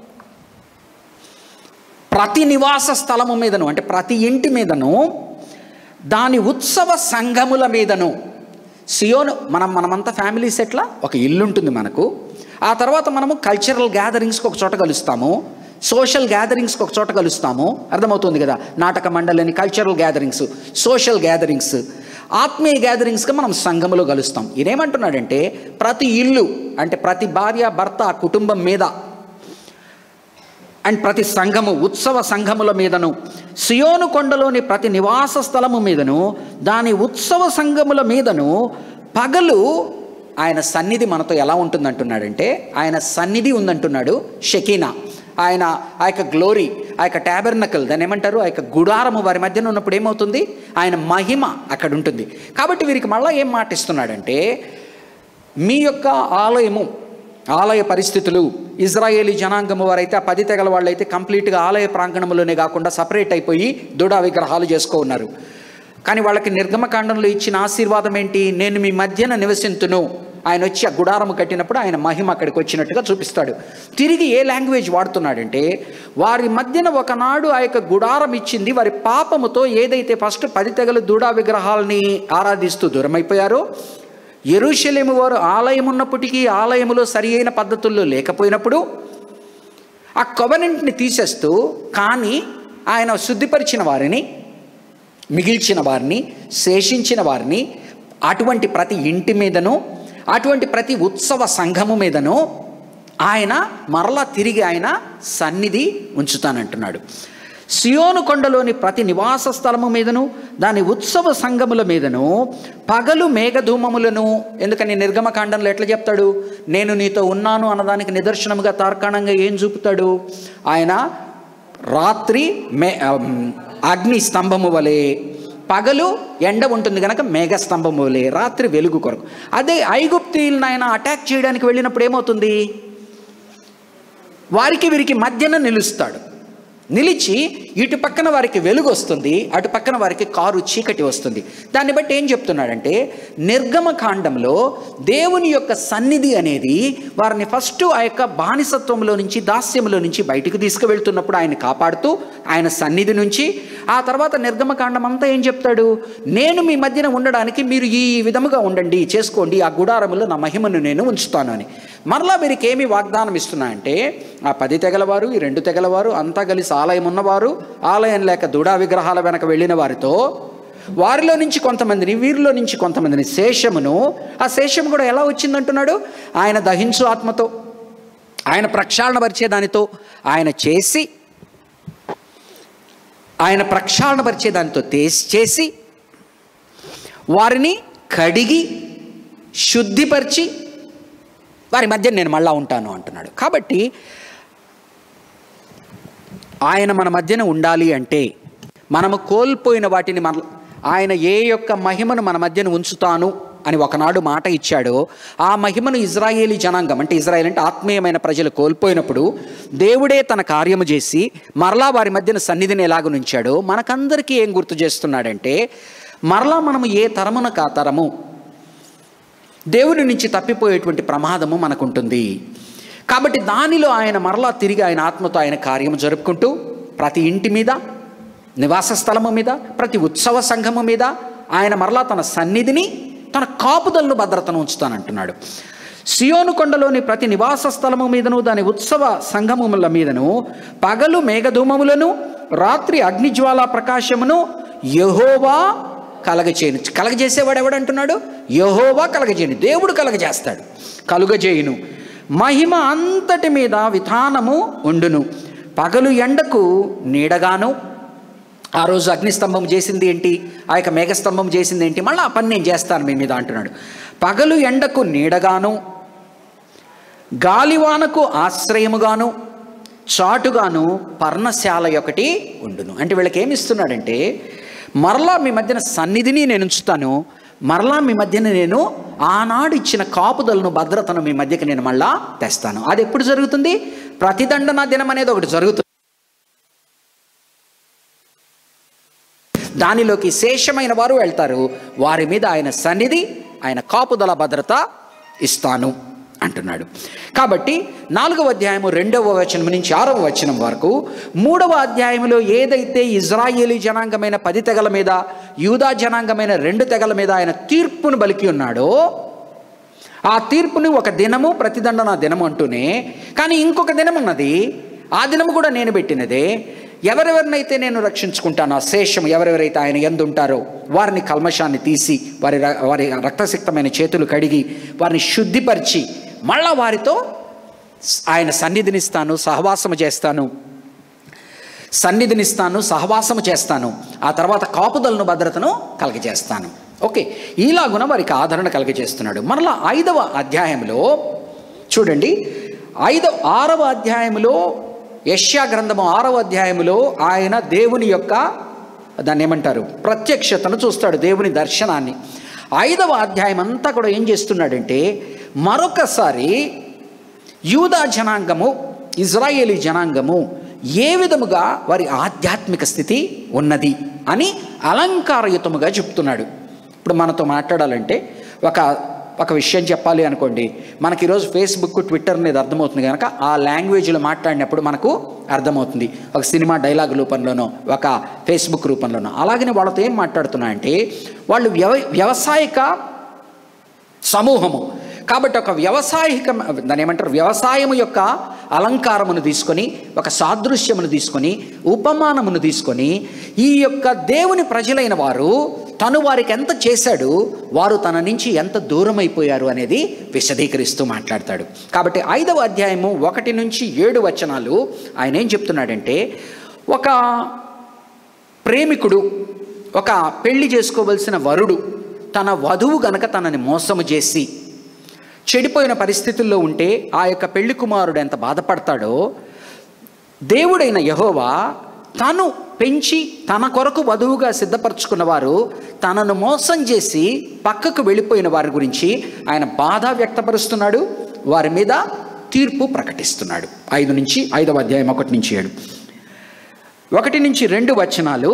ప్రతి నివాస స్థలము మీదను అంటే ప్రతి ఇంటి మీదను దాని ఉత్సవ సంఘముల మీదను సియోను మనం మనమంతా ఫ్యామిలీస్ ఎట్లా ఒక ఇల్లు ఉంటుంది మనకు ఆ తర్వాత మనము కల్చరల్ గ్యాదరింగ్స్కి ఒక చోట కలుస్తాము సోషల్ గ్యాదరింగ్స్కి ఒక చోట కలుస్తాము అర్థమవుతుంది కదా నాటక మండలిని కల్చరల్ గ్యాదరింగ్స్ సోషల్ గ్యాదరింగ్స్ ఆత్మీయ గ్యాదరింగ్స్గా మనం సంఘములో కలుస్తాం ఈయనేమంటున్నాడంటే ప్రతి ఇల్లు అంటే ప్రతి భార్య భర్త ఆ కుటుంబం మీద అండ్ ప్రతి సంఘము ఉత్సవ సంఘముల మీదను సియోను కొండలోని ప్రతి నివాస స్థలము మీదను దాని ఉత్సవ సంఘముల మీదను పగలు ఆయన సన్నిధి మనతో ఎలా ఉంటుందంటున్నాడంటే ఆయన సన్నిధి ఉందంటున్నాడు షకీనా ఆయన ఆ యొక్క గ్లోరీ ఆ యొక్క ట్యాబర్నకల్ దాన్ని ఏమంటారు ఆ యొక్క గుడారము వారి మధ్యన ఉన్నప్పుడు ఏమవుతుంది ఆయన మహిమ అక్కడ ఉంటుంది కాబట్టి వీరికి మళ్ళీ ఏం మాట ఇస్తున్నాడంటే మీ యొక్క ఆలయము ఆలయ పరిస్థితులు ఇజ్రాయేలీ జనాంగము వారైతే ఆ పది తెగల వాళ్ళైతే కంప్లీట్గా ఆలయ ప్రాంగణంలోనే కాకుండా సపరేట్ అయిపోయి దుడా విగ్రహాలు చేసుకో ఉన్నారు కానీ వాళ్ళకి నిర్గమకాండంలో ఇచ్చిన ఆశీర్వాదం ఏంటి నేను మీ మధ్యన నివసింతును ఆయన వచ్చి ఆ గుడారము కట్టినప్పుడు ఆయన మహిమ అక్కడికి వచ్చినట్టుగా చూపిస్తాడు తిరిగి ఏ లాంగ్వేజ్ వాడుతున్నాడంటే వారి మధ్యన ఒకనాడు ఆ యొక్క గుడారం ఇచ్చింది వారి పాపముతో ఏదైతే ఫస్ట్ పది తెగలు దూడా విగ్రహాలని ఆరాధిస్తూ దూరమైపోయారో ఎరుషలేము వారు ఆలయం ఉన్నప్పటికీ ఆలయములో సరి అయిన పద్ధతుల్లో లేకపోయినప్పుడు ఆ కొవనెంట్ని తీసేస్తూ కానీ ఆయన శుద్ధిపరిచిన వారిని మిగిల్చిన వారిని శేషించిన వారిని అటువంటి ప్రతి ఇంటి మీదను అటువంటి ప్రతి ఉత్సవ సంఘము మీదను ఆయన మరలా తిరిగి ఆయన సన్నిధి ఉంచుతానంటున్నాడు సియోను కొండలోని ప్రతి నివాస స్థలము మీదను దాని ఉత్సవ సంఘముల మీదను పగలు మేఘధూమములను ఎందుకని నిర్గమకాండంలో ఎట్లా చెప్తాడు నేను నీతో ఉన్నాను అన్నదానికి నిదర్శనముగా తార్కాణంగా ఏం చూపుతాడు ఆయన రాత్రి మే ఆమ్, అగ్ని స్తంభము వలె పగలు ఎండ ఉంటుంది కనుక మేఘ స్తంభము వలె రాత్రి వెలుగు కొరకు అదే ఐగుప్తీయులను ఆయన అటాక్ చేయడానికి వెళ్ళినప్పుడు ఏమవుతుంది వారికి వీరికి మధ్యన నిలుస్తాడు నిలిచి ఇటు పక్కన వారికి వెలుగు వస్తుంది అటు పక్కన వారికి కారు చీకటి వస్తుంది దాన్ని బట్టి ఏం చెప్తున్నాడంటే నిర్గమ కాండంలో దేవుని యొక్క సన్నిధి అనేది వారిని ఫస్ట్ ఆ యొక్క బానిసత్వంలో నుంచి దాస్యంలో నుంచి బయటికి తీసుకువెళ్తున్నప్పుడు ఆయన కాపాడుతూ ఆయన సన్నిధి నుంచి ఆ తర్వాత నిర్గమకాండం అంతా ఏం చెప్తాడు నేను మీ మధ్యన ఉండడానికి మీరు ఈ విధముగా ఉండండి చేసుకోండి ఆ గుడారములో నా మహిమను నేను ఉంచుతాను అని మరలా వీరికి ఏమి వాగ్దానం ఇస్తున్నా అంటే ఆ పది తెగలవారు ఈ రెండు తెగలవారు అంతా కలిసి ఆలయం ఉన్నవారు ఆలయం లేక దుడా విగ్రహాల వెనక వెళ్ళిన వారితో వారిలో నుంచి కొంతమందిని వీరిలో నుంచి కొంతమందిని శేషమును ఆ శేషము కూడా ఎలా వచ్చిందంటున్నాడు ఆయన దహించు ఆత్మతో ఆయన ప్రక్షాళన పరిచే దానితో ఆయన చేసి ఆయన ప్రక్షాళన పరిచే దానితో తేసి చేసి వారిని కడిగి శుద్ధిపరిచి వారి మధ్య నేను మళ్ళా ఉంటాను అంటున్నాడు కాబట్టి ఆయన మన మధ్యన ఉండాలి అంటే మనము కోల్పోయిన వాటిని మన ఆయన ఏ యొక్క మహిమను మన మధ్యన ఉంచుతాను అని ఒకనాడు మాట ఇచ్చాడో ఆ మహిమను ఇజ్రాయేలీ జనాంగం అంటే ఇజ్రాయేల్ అంటే ఆత్మీయమైన ప్రజలు కోల్పోయినప్పుడు దేవుడే తన కార్యము చేసి మరలా వారి మధ్యన సన్నిధిని ఎలాగ నుంచాడో మనకందరికీ ఏం గుర్తు చేస్తున్నాడంటే మరలా మనము ఏ తరమునకు ఆ తరము దేవుని నుంచి తప్పిపోయేటువంటి ప్రమాదము మనకుంటుంది కాబట్టి దానిలో ఆయన మరలా తిరిగి ఆయన ఆత్మతో ఆయన కార్యము జరుపుకుంటూ ప్రతి ఇంటి మీద నివాస స్థలము మీద ప్రతి ఉత్సవ సంఘము మీద ఆయన మరలా తన సన్నిధిని తన కాపుదలను భద్రతను ఉంచుతానంటున్నాడు సియోను కొండలోని ప్రతి నివాస స్థలము మీదను దాని ఉత్సవ సంఘముల మీదను పగలు మేఘధూమములను రాత్రి అగ్నిజ్వాల ప్రకాశమును యహోవా కలగచేయను కలగజేసేవాడు ఎవడంటున్నాడు యహోవా కలగజేయను దేవుడు కలగజేస్తాడు కలుగజేయును మహిమ అంతటి మీద విధానము ఉండును పగలు ఎండకు నీడగాను ఆ రోజు అగ్నిస్తంభం చేసింది ఏంటి ఆ యొక్క మేఘస్తంభం చేసింది ఏంటి మళ్ళీ ఆ పని నేను చేస్తాను మీ మీద అంటున్నాడు పగలు ఎండకు నీడగాను గాలివానకు ఆశ్రయముగాను చాటుగాను పర్ణశాల ఒకటి ఉండును అంటే వీళ్ళకి ఏమి ఇస్తున్నాడంటే మరలా మీ మధ్యన సన్నిధిని నేను ఉంచుతాను మరలా మీ మధ్యన నేను ఆనాడు ఇచ్చిన కాపుదలను భద్రతను మీ మధ్యకి నేను మళ్ళా తెస్తాను అది ఎప్పుడు జరుగుతుంది ప్రతిదండన దినం అనేది ఒకటి జరుగుతుంది దానిలోకి శేషమైన వారు వెళ్తారు వారి మీద ఆయన సన్నిధి ఆయన కాపుదల భద్రత ఇస్తాను అంటున్నాడు కాబట్టి నాలుగవ అధ్యాయము రెండవ వచనం నుంచి ఆరవ వచనం వరకు మూడవ అధ్యాయంలో ఏదైతే ఇజ్రాయేలీ జనాంగమైన పది తెగల మీద యూదా జనాంగమైన రెండు తెగల మీద ఆయన తీర్పును బలికి ఉన్నాడో ఆ తీర్పుని ఒక దినము ప్రతిదండన దినము అంటూనే కానీ ఇంకొక దినం ఉన్నది ఆ దినము కూడా నేను పెట్టినదే ఎవరెవరినైతే నేను రక్షించుకుంటానో ఆ శేషము ఎవరెవరైతే ఆయన ఎందు ఉంటారో వారిని కల్మషాన్ని తీసి వారి ర- వారి రక్తసిక్తమైన చేతులు కడిగి వారిని శుద్ధిపరిచి మళ్ళా వారితో ఆయన సన్నిధినిస్తాను సహవాసము చేస్తాను సన్నిధినిస్తాను సహవాసము చేస్తాను ఆ తర్వాత కాపుదలను భద్రతను కలగజేస్తాను ఓకే ఈలాగున వారికి ఆదరణ కలగజేస్తున్నాడు మరలా ఐదవ అధ్యాయంలో చూడండి ఐదవ ఆరవ అధ్యాయంలో యష్యా గ్రంథము ఆరవ అధ్యాయంలో ఆయన దేవుని యొక్క దాన్ని ఏమంటారు ప్రత్యక్షతను చూస్తాడు దేవుని దర్శనాన్ని ఐదవ అధ్యాయం అంతా కూడా ఏం చేస్తున్నాడంటే మరొకసారి యూదా జనాంగము ఇజ్రాయేలీ జనాంగము ఏ విధముగా వారి ఆధ్యాత్మిక స్థితి ఉన్నది అని అలంకారయుతముగా చెప్తున్నాడు ఇప్పుడు మనతో మాట్లాడాలంటే ఒక ఒక విషయం చెప్పాలి అనుకోండి మనకి ఈరోజు ఫేస్బుక్ ట్విట్టర్ అనేది అర్థమవుతుంది కనుక ఆ లాంగ్వేజ్లో మాట్లాడినప్పుడు మనకు అర్థమవుతుంది ఒక సినిమా డైలాగ్ రూపంలోనో ఒక ఫేస్బుక్ రూపంలోనో అలాగనే వాళ్ళతో ఏం మాట్లాడుతున్నా అంటే వాళ్ళు వ్యవ వ్యవసాయక సమూహము కాబట్టి ఒక వ్యవసాయిక దాని ఏమంటారు వ్యవసాయము యొక్క అలంకారమును తీసుకొని ఒక సాదృశ్యమును తీసుకొని ఉపమానమును తీసుకొని ఈ యొక్క దేవుని ప్రజలైన వారు తను వారికి ఎంత చేశాడు వారు తన నుంచి ఎంత దూరం అయిపోయారు అనేది విశదీకరిస్తూ మాట్లాడతాడు కాబట్టి ఐదవ అధ్యాయము ఒకటి నుంచి ఏడు వచనాలు ఆయన ఏం చెప్తున్నాడంటే ఒక ప్రేమికుడు ఒక పెళ్లి చేసుకోవలసిన వరుడు తన వధువు గనక తనని మోసము చేసి చెడిపోయిన పరిస్థితుల్లో ఉంటే ఆ యొక్క పెళ్లి కుమారుడు ఎంత బాధపడతాడో దేవుడైన యహోవా తను పెంచి తన కొరకు వధువుగా సిద్ధపరచుకున్న వారు తనను మోసం చేసి పక్కకు వెళ్ళిపోయిన వారి గురించి ఆయన బాధ వ్యక్తపరుస్తున్నాడు వారి మీద తీర్పు ప్రకటిస్తున్నాడు ఐదు నుంచి ఐదవ అధ్యాయం ఒకటి నుంచి ఏడు ఒకటి నుంచి రెండు వచనాలు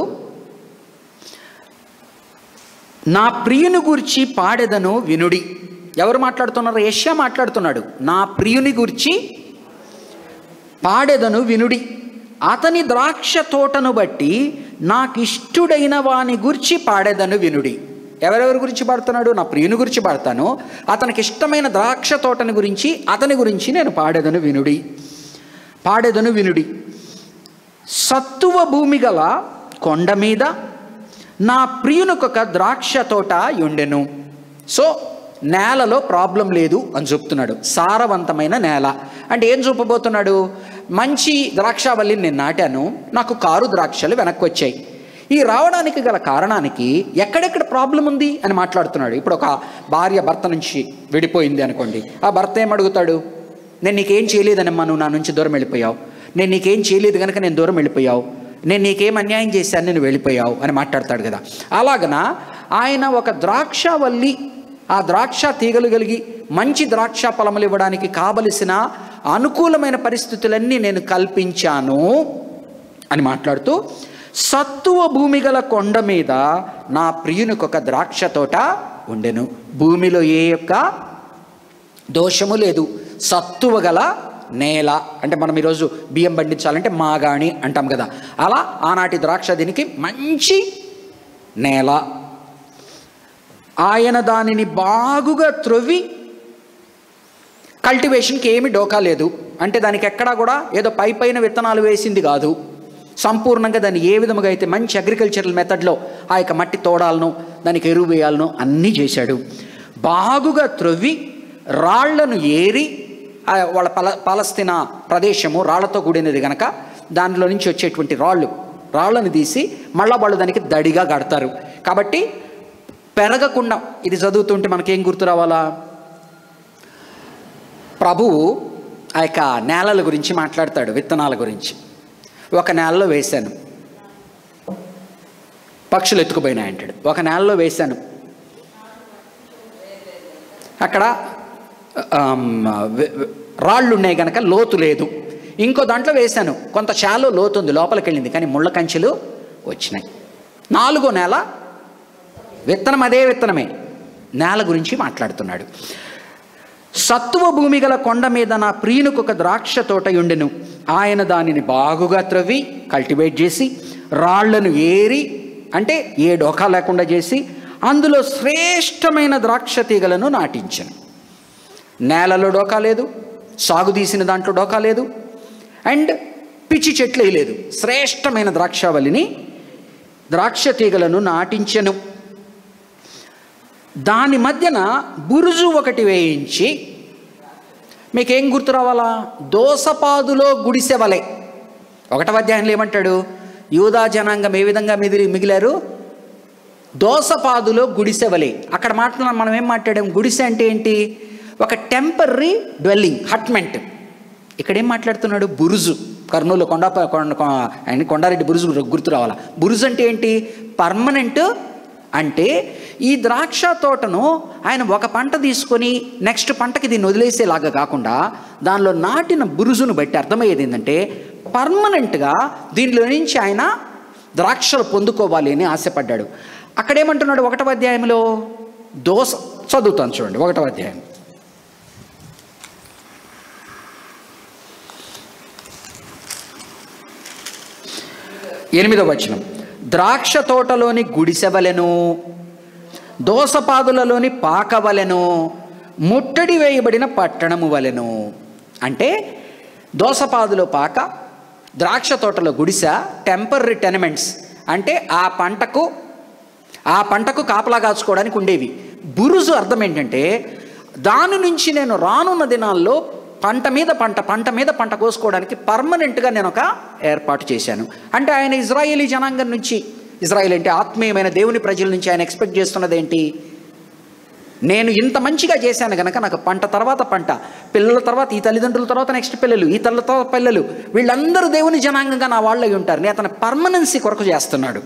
నా ప్రియుని గురించి పాడెదను వినుడి ఎవరు మాట్లాడుతున్నారు యష్యా మాట్లాడుతున్నాడు నా ప్రియుని గురించి పాడెదను వినుడి అతని ద్రాక్ష తోటను బట్టి నాకు ఇష్టుడైన వాని గురించి పాడేదను వినుడి ఎవరెవరి గురించి పాడుతున్నాడు నా ప్రియుని గురించి పాడతాను అతనికి ఇష్టమైన ద్రాక్ష తోటని గురించి అతని గురించి నేను పాడేదను వినుడి పాడేదను వినుడి సత్తువ భూమి గల కొండ మీద నా ప్రియునికొక ద్రాక్ష తోట ఉండెను సో నేలలో ప్రాబ్లం లేదు అని చెప్తున్నాడు సారవంతమైన నేల అంటే ఏం చూపబోతున్నాడు మంచి ద్రాక్షావల్లిని నేను నాటాను నాకు కారు ద్రాక్షలు వెనక్కి వచ్చాయి ఈ రావడానికి గల కారణానికి ఎక్కడెక్కడ ప్రాబ్లం ఉంది అని మాట్లాడుతున్నాడు ఇప్పుడు ఒక భార్య భర్త నుంచి విడిపోయింది అనుకోండి ఆ భర్త ఏమడుగుతాడు నేను నీకేం చేయలేదనమ్మా నువ్వు నా నుంచి దూరం వెళ్ళిపోయావు నేను నీకేం చేయలేదు కనుక నేను దూరం వెళ్ళిపోయావు నేను నీకేం అన్యాయం చేశాను నేను వెళ్ళిపోయావు అని మాట్లాడతాడు కదా అలాగన ఆయన ఒక ద్రాక్షవల్లి ఆ ద్రాక్ష తీగలు కలిగి మంచి ద్రాక్ష ఫలములు ఇవ్వడానికి కావలసిన అనుకూలమైన పరిస్థితులన్నీ నేను కల్పించాను అని మాట్లాడుతూ సత్తువ భూమి గల కొండ మీద నా ప్రియునికి ఒక ద్రాక్ష తోట ఉండెను భూమిలో ఏ యొక్క దోషము లేదు సత్తువ గల నేల అంటే మనం ఈరోజు బియ్యం పండించాలంటే మాగాణి అంటాం కదా అలా ఆనాటి ద్రాక్ష దీనికి మంచి నేల ఆయన దానిని బాగుగా త్రొవ్వి కల్టివేషన్కి ఏమి డోకా లేదు అంటే దానికి ఎక్కడా కూడా ఏదో పై పైన విత్తనాలు వేసింది కాదు సంపూర్ణంగా దాన్ని ఏ విధముగా అయితే మంచి అగ్రికల్చరల్ మెథడ్లో ఆ యొక్క మట్టి తోడాలను దానికి ఎరువు వేయాలను అన్నీ చేశాడు బాగుగా త్రొవ్వి రాళ్లను ఏరి ఆ వాళ్ళ పల పాలస్తీనా ప్రదేశము రాళ్లతో కూడినది గనక దానిలో నుంచి వచ్చేటువంటి రాళ్ళు రాళ్ళను తీసి మళ్ళా వాళ్ళు దానికి దడిగా కడతారు కాబట్టి పెరగకుండా ఇది చదువుతుంటే మనకేం గుర్తు రావాలా ప్రభువు ఆ యొక్క నేలల గురించి మాట్లాడతాడు విత్తనాల గురించి ఒక నేలలో వేశాను పక్షులు ఎత్తుకుపోయినాయి అంటాడు ఒక నేలలో వేశాను అక్కడ ఆమ్, వె- వె- రాళ్ళు ఉన్నాయి కనుక లోతు లేదు ఇంకో దాంట్లో వేశాను కొంత చాలో లోతు ఉంది లోపలికి వెళ్ళింది కానీ ముళ్ళ కంచెలు వచ్చినాయి నాలుగో నేల విత్తనం అదే విత్తనమే నేల గురించి మాట్లాడుతున్నాడు సత్వ భూమి గల కొండ మీద నా ప్రియునికి ఒక ద్రాక్ష తోట ఉండెను ఆయన దానిని బాగుగా త్రవ్వి కల్టివేట్ చేసి రాళ్లను ఏరి అంటే ఏ డోకా లేకుండా చేసి అందులో శ్రేష్టమైన ద్రాక్ష తీగలను నాటించను నేలలో డోకా లేదు సాగు తీసిన దాంట్లో డోకా లేదు అండ్ పిచ్చి చెట్లు వేయలేదు శ్రేష్టమైన ద్రాక్షావళిని ద్రాక్ష తీగలను నాటించెను దాని మధ్యన బురుజు ఒకటి వేయించి మీకేం గుర్తు రావాలా దోసపాదులో గుడిసెవలే ఒకటవ అధ్యాయంలో ఏమంటాడు యూదా జనాంగం ఏ విధంగా మిగిలి మిగిలారు దోసపాదులో గుడిసెవలే అక్కడ మాట్లాడిన మనం ఏం మాట్లాడాం గుడిసె అంటే ఏంటి ఒక టెంపరీ డ్వెల్లింగ్ హట్మెంట్ ఇక్కడ ఏం మాట్లాడుతున్నాడు బురుజు కర్నూలు కొండ కొండ ఆయన కొండారెడ్డి బురుజు గుర్తు రావాలా బురుజు అంటే ఏంటి పర్మనెంట్ అంటే ఈ ద్రాక్ష తోటను ఆయన ఒక పంట తీసుకొని నెక్స్ట్ పంటకి దీన్ని వదిలేసేలాగా కాకుండా దానిలో నాటిన బురుజును బట్టి అర్థమయ్యేది ఏంటంటే పర్మనెంట్గా దీనిలో నుంచి ఆయన ద్రాక్షలు పొందుకోవాలి అని ఆశపడ్డాడు అక్కడేమంటున్నాడు ఒకటవ అధ్యాయంలో దోస చదువుతాను చూడండి ఒకటవ అధ్యాయం ఎనిమిదవ వచనం ద్రాక్ష తోటలోని గుడిసెవలెను దోసపాదులలోని పాకవలెను ముట్టడి వేయబడిన పట్టణము వలెను అంటే దోసపాదులో పాక ద్రాక్ష తోటలో గుడిసె టెంపరీ టెనమెంట్స్ అంటే ఆ పంటకు ఆ పంటకు కాపలా కాచుకోవడానికి ఉండేవి బురుజు అర్థం ఏంటంటే దాని నుంచి నేను రానున్న దినాల్లో పంట మీద పంట పంట మీద పంట కోసుకోవడానికి పర్మనెంట్గా నేను ఒక ఏర్పాటు చేశాను అంటే ఆయన ఇజ్రాయేలీ జనాంగం నుంచి ఇజ్రాయేల్ అంటే ఆత్మీయమైన దేవుని ప్రజల నుంచి ఆయన ఎక్స్పెక్ట్ చేస్తున్నది ఏంటి నేను ఇంత మంచిగా చేశాను కనుక నాకు పంట తర్వాత పంట పిల్లల తర్వాత ఈ తల్లిదండ్రుల తర్వాత నెక్స్ట్ పిల్లలు ఈ తల్లి తర్వాత పిల్లలు వీళ్ళందరూ దేవుని జనాంగంగా నా వాళ్ళు అయి ఉంటారు నేను అతని పర్మనెన్సీ కొరకు చేస్తున్నాడు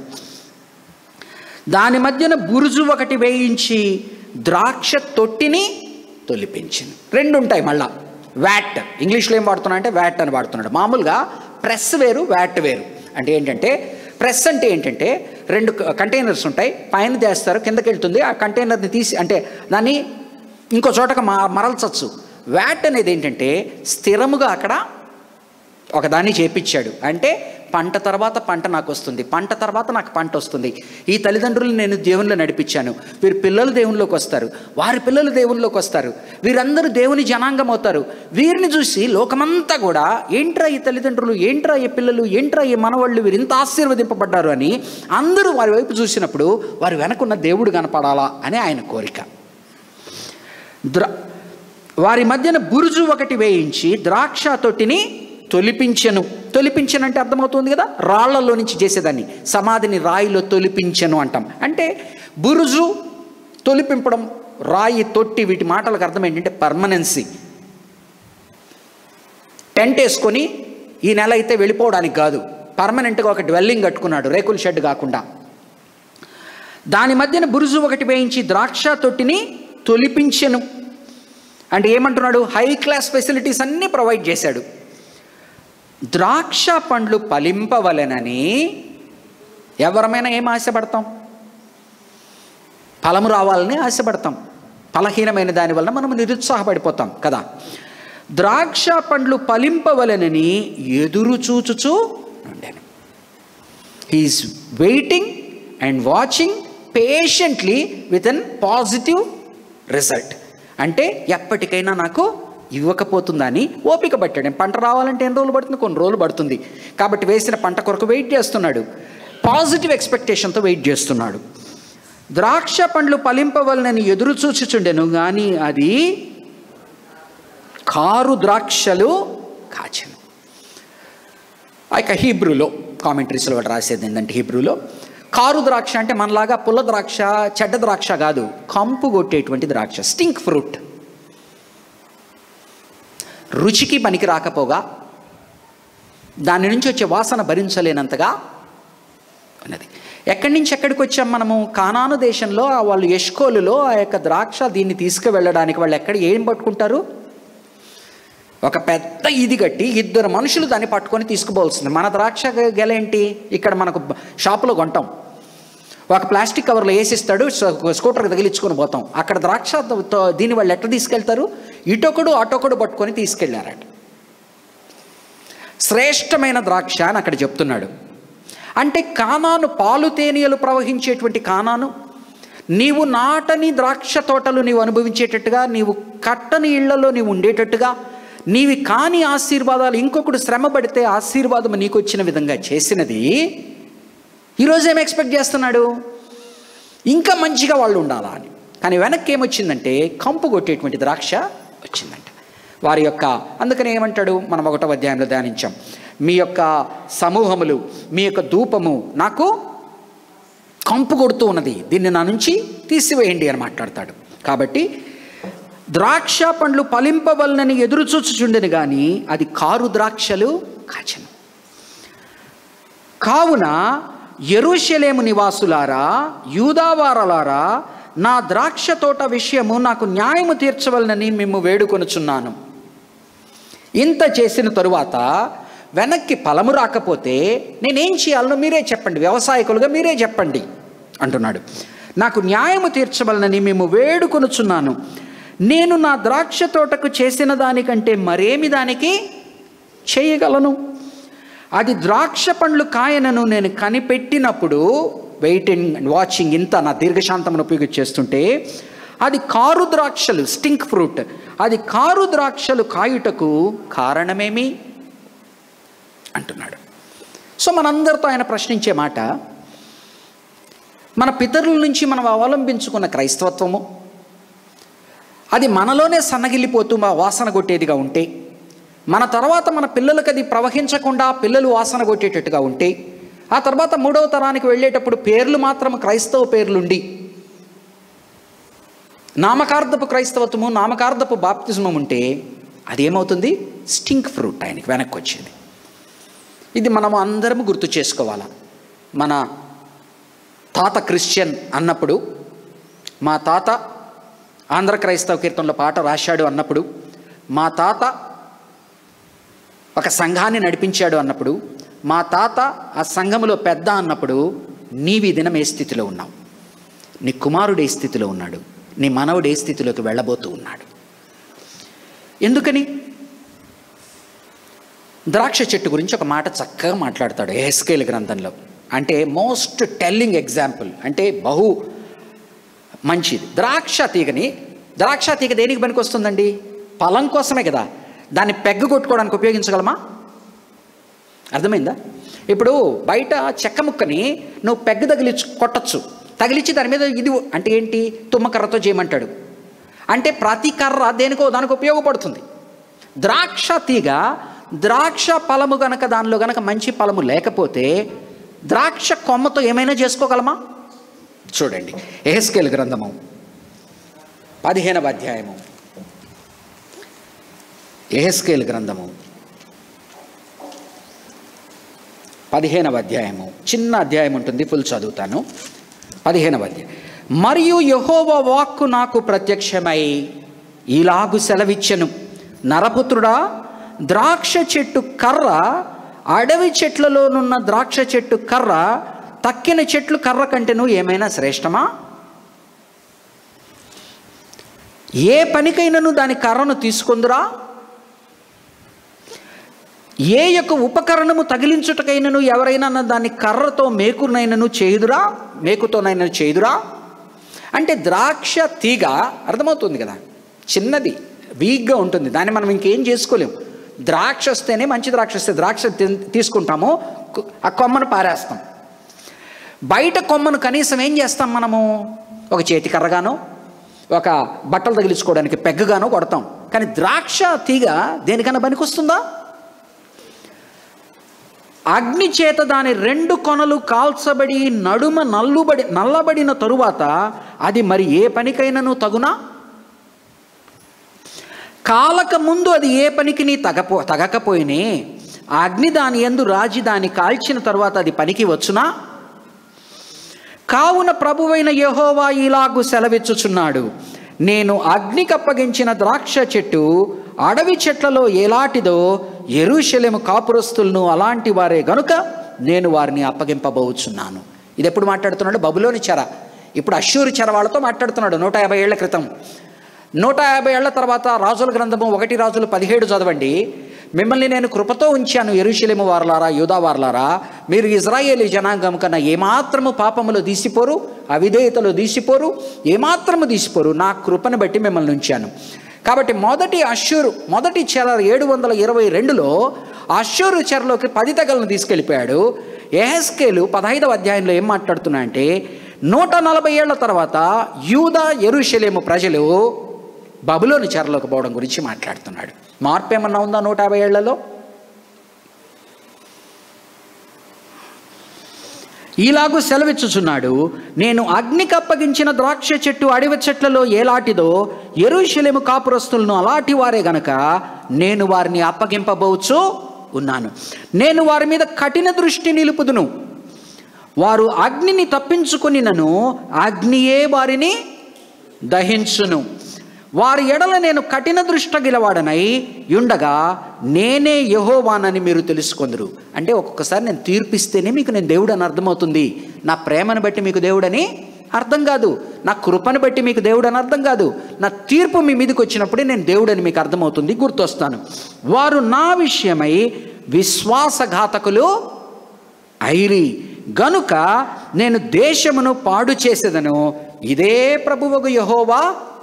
దాని మధ్యన బురుజు ఒకటి వేయించి ద్రాక్ష తొట్టిని తొలిపించింది రెండు ఉంటాయి మళ్ళా వ్యాట్ ఇంగ్లీష్లో ఏం వాడుతున్నా అంటే వ్యాట్ అని వాడుతున్నాడు మామూలుగా ప్రెస్ వేరు వ్యాట్ వేరు అంటే ఏంటంటే ప్రెస్ అంటే ఏంటంటే రెండు కంటైనర్స్ ఉంటాయి పైన చేస్తారు కిందకి వెళ్తుంది ఆ కంటైనర్ని తీసి అంటే దాన్ని ఇంకో చోటకు మా మరల్చచ్చు వ్యాట్ అనేది ఏంటంటే స్థిరముగా అక్కడ ఒకదాన్ని చేపించాడు అంటే పంట తర్వాత పంట నాకు వస్తుంది పంట తర్వాత నాకు పంట వస్తుంది ఈ తల్లిదండ్రులు నేను దేవునిలో నడిపించాను వీరి పిల్లలు దేవునిలోకి వస్తారు వారి పిల్లలు దేవునిలోకి వస్తారు వీరందరూ దేవుని జనాంగం అవుతారు వీరిని చూసి లోకమంతా కూడా ఏంట్రా ఈ తల్లిదండ్రులు ఏంట్రా ఈ పిల్లలు ఏంట్రా ఈ మనవాళ్ళు వీరు ఇంత ఆశీర్వదింపబడ్డారు అని అందరూ వారి వైపు చూసినప్పుడు వారి వెనకున్న దేవుడు కనపడాలా అని ఆయన కోరిక ద్ర వారి మధ్యన బురుజు ఒకటి వేయించి ద్రాక్ష తొట్టిని తొలిపించెను తొలిపించను అంటే అర్థమవుతుంది కదా రాళ్లలో నుంచి చేసేదాన్ని సమాధిని రాయిలో తొలిపించను అంటాం అంటే బురుజు తొలిపింపడం రాయి తొట్టి వీటి మాటలకు అర్థం ఏంటంటే పర్మనెన్సీ టెంట్ వేసుకొని ఈ నెల అయితే వెళ్ళిపోవడానికి కాదు పర్మనెంట్గా ఒక డ్వెల్లింగ్ కట్టుకున్నాడు రేకుల షెడ్ కాకుండా దాని మధ్యన బురుజు ఒకటి వేయించి ద్రాక్ష తొట్టిని తొలిపించెను అంటే ఏమంటున్నాడు హై క్లాస్ ఫెసిలిటీస్ అన్నీ ప్రొవైడ్ చేశాడు ద్రాక్ష పండ్లు ఫలింపవలెనని ఎవరమైనా ఏం ఆశపడతాం ఫలము రావాలని ఆశపడతాం ఫలహీనమైన దాని వలన మనం నిరుత్సాహపడిపోతాం కదా ద్రాక్ష పండ్లు ఫలింపవలెనని ఎదురు చూచుచూ ఉండేను he is waiting and watching patiently with an positive result అంటే ఎప్పటికైనా నాకు ఇవ్వకపోతుందని ఓపిక పట్టాడు పంట రావాలంటే ఎన్ని రోజులు పడుతుంది కొన్ని రోజులు పడుతుంది కాబట్టి వేసిన పంట కొరకు వెయిట్ చేస్తున్నాడు పాజిటివ్ ఎక్స్పెక్టేషన్తో వెయిట్ చేస్తున్నాడు ద్రాక్ష పండ్లు ఫలింపవలనని ఎదురు చూచుచుండెను కానీ అది కారు ద్రాక్షలు కాచెను ఆ యొక్క హీబ్రూలో కామెంటరీస్లో వాడు రాసేది ఏంటంటే హీబ్రూలో కారు ద్రాక్ష అంటే మనలాగా పుల్ల ద్రాక్ష చెడ్డ ద్రాక్ష కాదు కంపు కొట్టేటువంటి ద్రాక్ష స్టింక్ ఫ్రూట్ రుచికి పనికి రాకపోగా దాని నుంచి వచ్చే వాసన భరించలేనంతగా ఉన్నది ఎక్కడి నుంచి ఎక్కడికి వచ్చాం మనము కానాను దేశంలో ఆ వాళ్ళు ఎష్కోలులో ఆ యొక్క ద్రాక్ష దీన్ని తీసుకువెళ్ళడానికి వాళ్ళు ఎక్కడ ఏం పట్టుకుంటారు ఒక పెద్ద ఇది కట్టి ఇద్దరు మనుషులు దాన్ని పట్టుకొని తీసుకుపోవాల్సింది మన ద్రాక్ష గెల ఏంటి ఇక్కడ మనకు బ- షాపులో కొంటాం ఒక ప్లాస్టిక్ కవర్లో వేసిస్తాడు స్కూ- స్కూటర్కి తగిలించుకొని పోతాం అక్కడ ద్రాక్ష తో- దీన్ని వాళ్ళు ఎట్లా తీసుకెళ్తారు ఇటొకడు అటొకడు పట్టుకొని తీసుకెళ్ళారట శ్రేష్టమైన ద్రాక్ష అని అక్కడ చెప్తున్నాడు అంటే కానాను పాలు తేనీయలు ప్రవహించేటువంటి కానాను నీవు నాటని ద్రాక్ష తోటలు నీవు అనుభవించేటట్టుగా నీవు కట్టని ఇళ్లలో నీవు ఉండేటట్టుగా నీవి కాని ఆశీర్వాదాలు ఇంకొకడు శ్రమ పడితే ఆశీర్వాదం నీకు వచ్చిన విధంగా చేసినది ఈరోజు ఏం ఎక్స్పెక్ట్ చేస్తున్నాడు ఇంకా మంచిగా వాళ్ళు ఉండాలా అని కానీ వెనక్కి ఏమొచ్చిందంటే కంపు కొట్టేటువంటి ద్రాక్ష వచ్చిందంట వారి యొక్క అందుకని ఏమంటాడు మనం ఒకటో అధ్యాయంలో ధ్యానించాం మీ యొక్క సమూహములు మీ యొక్క ధూపము నాకు కంపు కొడుతూ ఉన్నది దీన్ని నా నుంచి తీసివేయండి అని మాట్లాడతాడు కాబట్టి ద్రాక్ష పండ్లు ఫలింపవలనని ఎదురు చూచుచుండెను కానీ అది కారు ద్రాక్షలు కాచను కావున ఎరుషలేము నివాసులారా యూదావారలారా నా ద్రాక్ష తోట విషయము నాకు న్యాయము తీర్చవలనని మేము వేడుకొనుచున్నాను ఇంత చేసిన తరువాత వెనక్కి ఫలము రాకపోతే నేనేం చేయాలనో మీరే చెప్పండి వ్యవసాయకులుగా మీరే చెప్పండి అంటున్నాడు నాకు న్యాయము తీర్చవలనని మేము వేడుకొనుచున్నాను నేను నా ద్రాక్ష తోటకు చేసిన దానికంటే మరేమి దానికి చేయగలను అది ద్రాక్ష పండ్లు కాయనను నేను కనిపెట్టినప్పుడు వెయిటింగ్ అండ్ వాచింగ్ ఇంత నా దీర్ఘశాంతమును ఉపయోగించేస్తుంటే అది కారు ద్రాక్షలు స్టింక్ ఫ్రూట్ అది కారు ద్రాక్షలు కాయుటకు కారణమేమి అంటున్నాడు సో మనందరితో ఆయన ప్రశ్నించే మాట మన పితరుల నుంచి మనం అవలంబించుకున్న క్రైస్తవత్వము అది మనలోనే సన్నగిల్లిపోతూ మా వాసన కొట్టేదిగా ఉంటే మన తర్వాత మన పిల్లలకు అది ప్రవహించకుండా పిల్లలు వాసన కొట్టేటట్టుగా ఉంటే ఆ తర్వాత మూడవ తరానికి వెళ్ళేటప్పుడు పేర్లు మాత్రం క్రైస్తవ పేర్లుండి నామకార్థపు క్రైస్తవత్వము నామకార్థపు బాప్తిజమం ఉంటే అదేమవుతుంది స్టింక్ ఫ్రూట్ ఆయనకి వెనక్కి వచ్చేది ఇది మనం అందరం గుర్తు చేసుకోవాలా మన తాత క్రిస్టియన్ అన్నప్పుడు మా తాత ఆంధ్ర క్రైస్తవ కీర్తనలో పాట రాశాడు అన్నప్పుడు మా తాత ఒక సంఘాన్ని నడిపించాడు అన్నప్పుడు మా తాత ఆ సంఘములో పెద్ద అన్నప్పుడు నీవి దినం ఏ స్థితిలో ఉన్నావు నీ కుమారుడు ఏ స్థితిలో ఉన్నాడు నీ మనవుడు ఏ స్థితిలోకి వెళ్ళబోతూ ఉన్నాడు ఎందుకని ద్రాక్ష చెట్టు గురించి ఒక మాట చక్కగా మాట్లాడతాడు ఎహెస్కేల్ గ్రంథంలో అంటే మోస్ట్ టెల్లింగ్ ఎగ్జాంపుల్ అంటే బహు మంచిది ద్రాక్ష తీగని ద్రాక్ష తీగ దేనికి పనికి వస్తుందండి ఫలం కోసమే కదా దాన్ని పెగ్గ కొట్టుకోవడానికి ఉపయోగించగలమా అర్థమైందా ఇప్పుడు బయట చెక్క ముక్కని నువ్వు పెగ్గ తగిలించు కొట్టచ్చు తగిలించి దాని మీద ఇది అంటే ఏంటి తుమ్మకర్రతో చేయమంటాడు అంటే ప్రతి కర్ర దేనికో దానికి ఉపయోగపడుతుంది ద్రాక్ష తీగ ద్రాక్ష ఫలము గనక దానిలో గనక మంచి ఫలము లేకపోతే ద్రాక్ష కొమ్మతో ఏమైనా చేసుకోగలమా చూడండి ఎహెస్కేల్ గ్రంథము పదిహేనవ అధ్యాయము ఎహెస్కేల్ గ్రంథము పదిహేనవ అధ్యాయము చిన్న అధ్యాయం ఉంటుంది ఫుల్ చదువుతాను పదిహేనవ అధ్యాయం మరియు యహోవ వాక్కు నాకు ప్రత్యక్షమై ఇలాగు సెలవిచ్చెను నరపుత్రుడా ద్రాక్ష చెట్టు కర్ర అడవి చెట్లలోనున్న ద్రాక్ష చెట్టు కర్ర తక్కిన చెట్లు కర్ర కంటేను ఏమైనా శ్రేష్టమా ఏ పనికైనను దాని కర్రను తీసుకొందురా ఏ యొక్క ఉపకరణము తగిలించుటకైనను ఎవరైనా దాన్ని కర్రతో మేకునైనను చేయుదురా మేకుతోనైనా చేయుదురా అంటే ద్రాక్ష తీగ అర్థమవుతుంది కదా చిన్నది వీక్గా ఉంటుంది దాన్ని మనం ఇంకేం చేసుకోలేం ద్రాక్ష వస్తేనే మంచి ద్రాక్ష వస్తే ద్రాక్ష తిన్- తీసుకుంటాము కు- ఆ కొమ్మను పారేస్తాం బయట కొమ్మను కనీసం ఏం చేస్తాం మనము ఒక చేతి కర్రగానో ఒక బట్టలు తగిలించుకోవడానికి పెగ్గగానో కొడతాం కానీ ద్రాక్ష తీగ దేనికన్నా పనికొస్తుందా అగ్ని చేత దాని రెండు కొనలు కాల్చబడి నడుమ నల్లుబడి నల్లబడిన తరువాత అది మరి ఏ పనికైనాను తగునా కాలక ముందు అది ఏ పనికి నీ తగపో తగకపోయినే ఆ అగ్ని దాని ఎందు రాజి దాన్ని కాల్చిన తరువాత అది పనికి వచ్చునా కావున ప్రభువైన యెహోవా ఇలాగు సెలవిచ్చుచున్నాడు నేను అగ్నికి అప్పగించిన ద్రాక్ష చెట్టు అడవి చెట్లలో ఎలాంటిదో ఎరుషలేము కాపురస్తులను అలాంటి వారే గనుక నేను వారిని అప్పగింపబోచున్నాను ఇది ఎప్పుడు మాట్లాడుతున్నాడు బబులోని చెర ఇప్పుడు అశ్షూరు చెర వాళ్ళతో మాట్లాడుతున్నాడు నూట యాభై ఏళ్ల క్రితం నూట యాభై ఏళ్ల తర్వాత రాజుల గ్రంథము ఒకటి రాజులు పదిహేడు చదవండి మిమ్మల్ని నేను కృపతో ఉంచాను ఎరుషలేము వారలారా యూదా వారలారా మీరు ఇజ్రాయేలీ జనాంగం కన్నా ఏమాత్రము పాపములో తీసిపోరు అవిధేయతలో తీసిపోరు ఏమాత్రము తీసిపోరు నా కృపను బట్టి మిమ్మల్ని ఉంచాను కాబట్టి మొదటి అశ్షూరు మొదటి చెర ఏడు వందల ఇరవై రెండులో అశ్షూరు చెరలోకి పది తెగలను తీసుకెళ్ళిపోయాడు ఎహెస్కేలు పదహైదవ అధ్యాయంలో ఏం మాట్లాడుతున్నా అంటే నూట నలభై ఏళ్ల తర్వాత యూదా ఎరుషలేము ప్రజలు బబులోని చెరలోకి పోవడం గురించి మాట్లాడుతున్నాడు మార్పు ఏమన్నా ఉందా నూట యాభై ఏళ్లలో ఈలాగు సెలవిచ్చుచున్నాడు నేను అగ్నికి అప్పగించిన ద్రాక్ష చెట్టు అడవి చెట్లలో ఏలాంటిదో ఎరుషలేము కాపురస్తులను అలాంటి వారే గనక నేను వారిని అప్పగింపబోచు ఉన్నాను నేను వారి మీద కఠిన దృష్టి నిలుపుదును వారు అగ్నిని తప్పించుకొని నన్ను అగ్నియే వారిని దహించును వారి ఎడల నేను కఠిన దృష్ట గెలవాడనై ఉండగా నేనే యహోవానని మీరు తెలుసుకొందరు అంటే ఒక్కొక్కసారి నేను తీర్పిస్తేనే మీకు నేను దేవుడు అని అర్థమవుతుంది నా ప్రేమను బట్టి మీకు దేవుడని అర్థం కాదు నా కృపను బట్టి మీకు దేవుడు అని అర్థం కాదు నా తీర్పు మీ మీదకి వచ్చినప్పుడే నేను దేవుడని మీకు అర్థమవుతుంది గుర్తొస్తాను వారు నా విషయమై విశ్వాసఘాతకులు ఐరి గనుక నేను దేశమును పాడు చేసేదను ఇదే ప్రభువగు యహోవా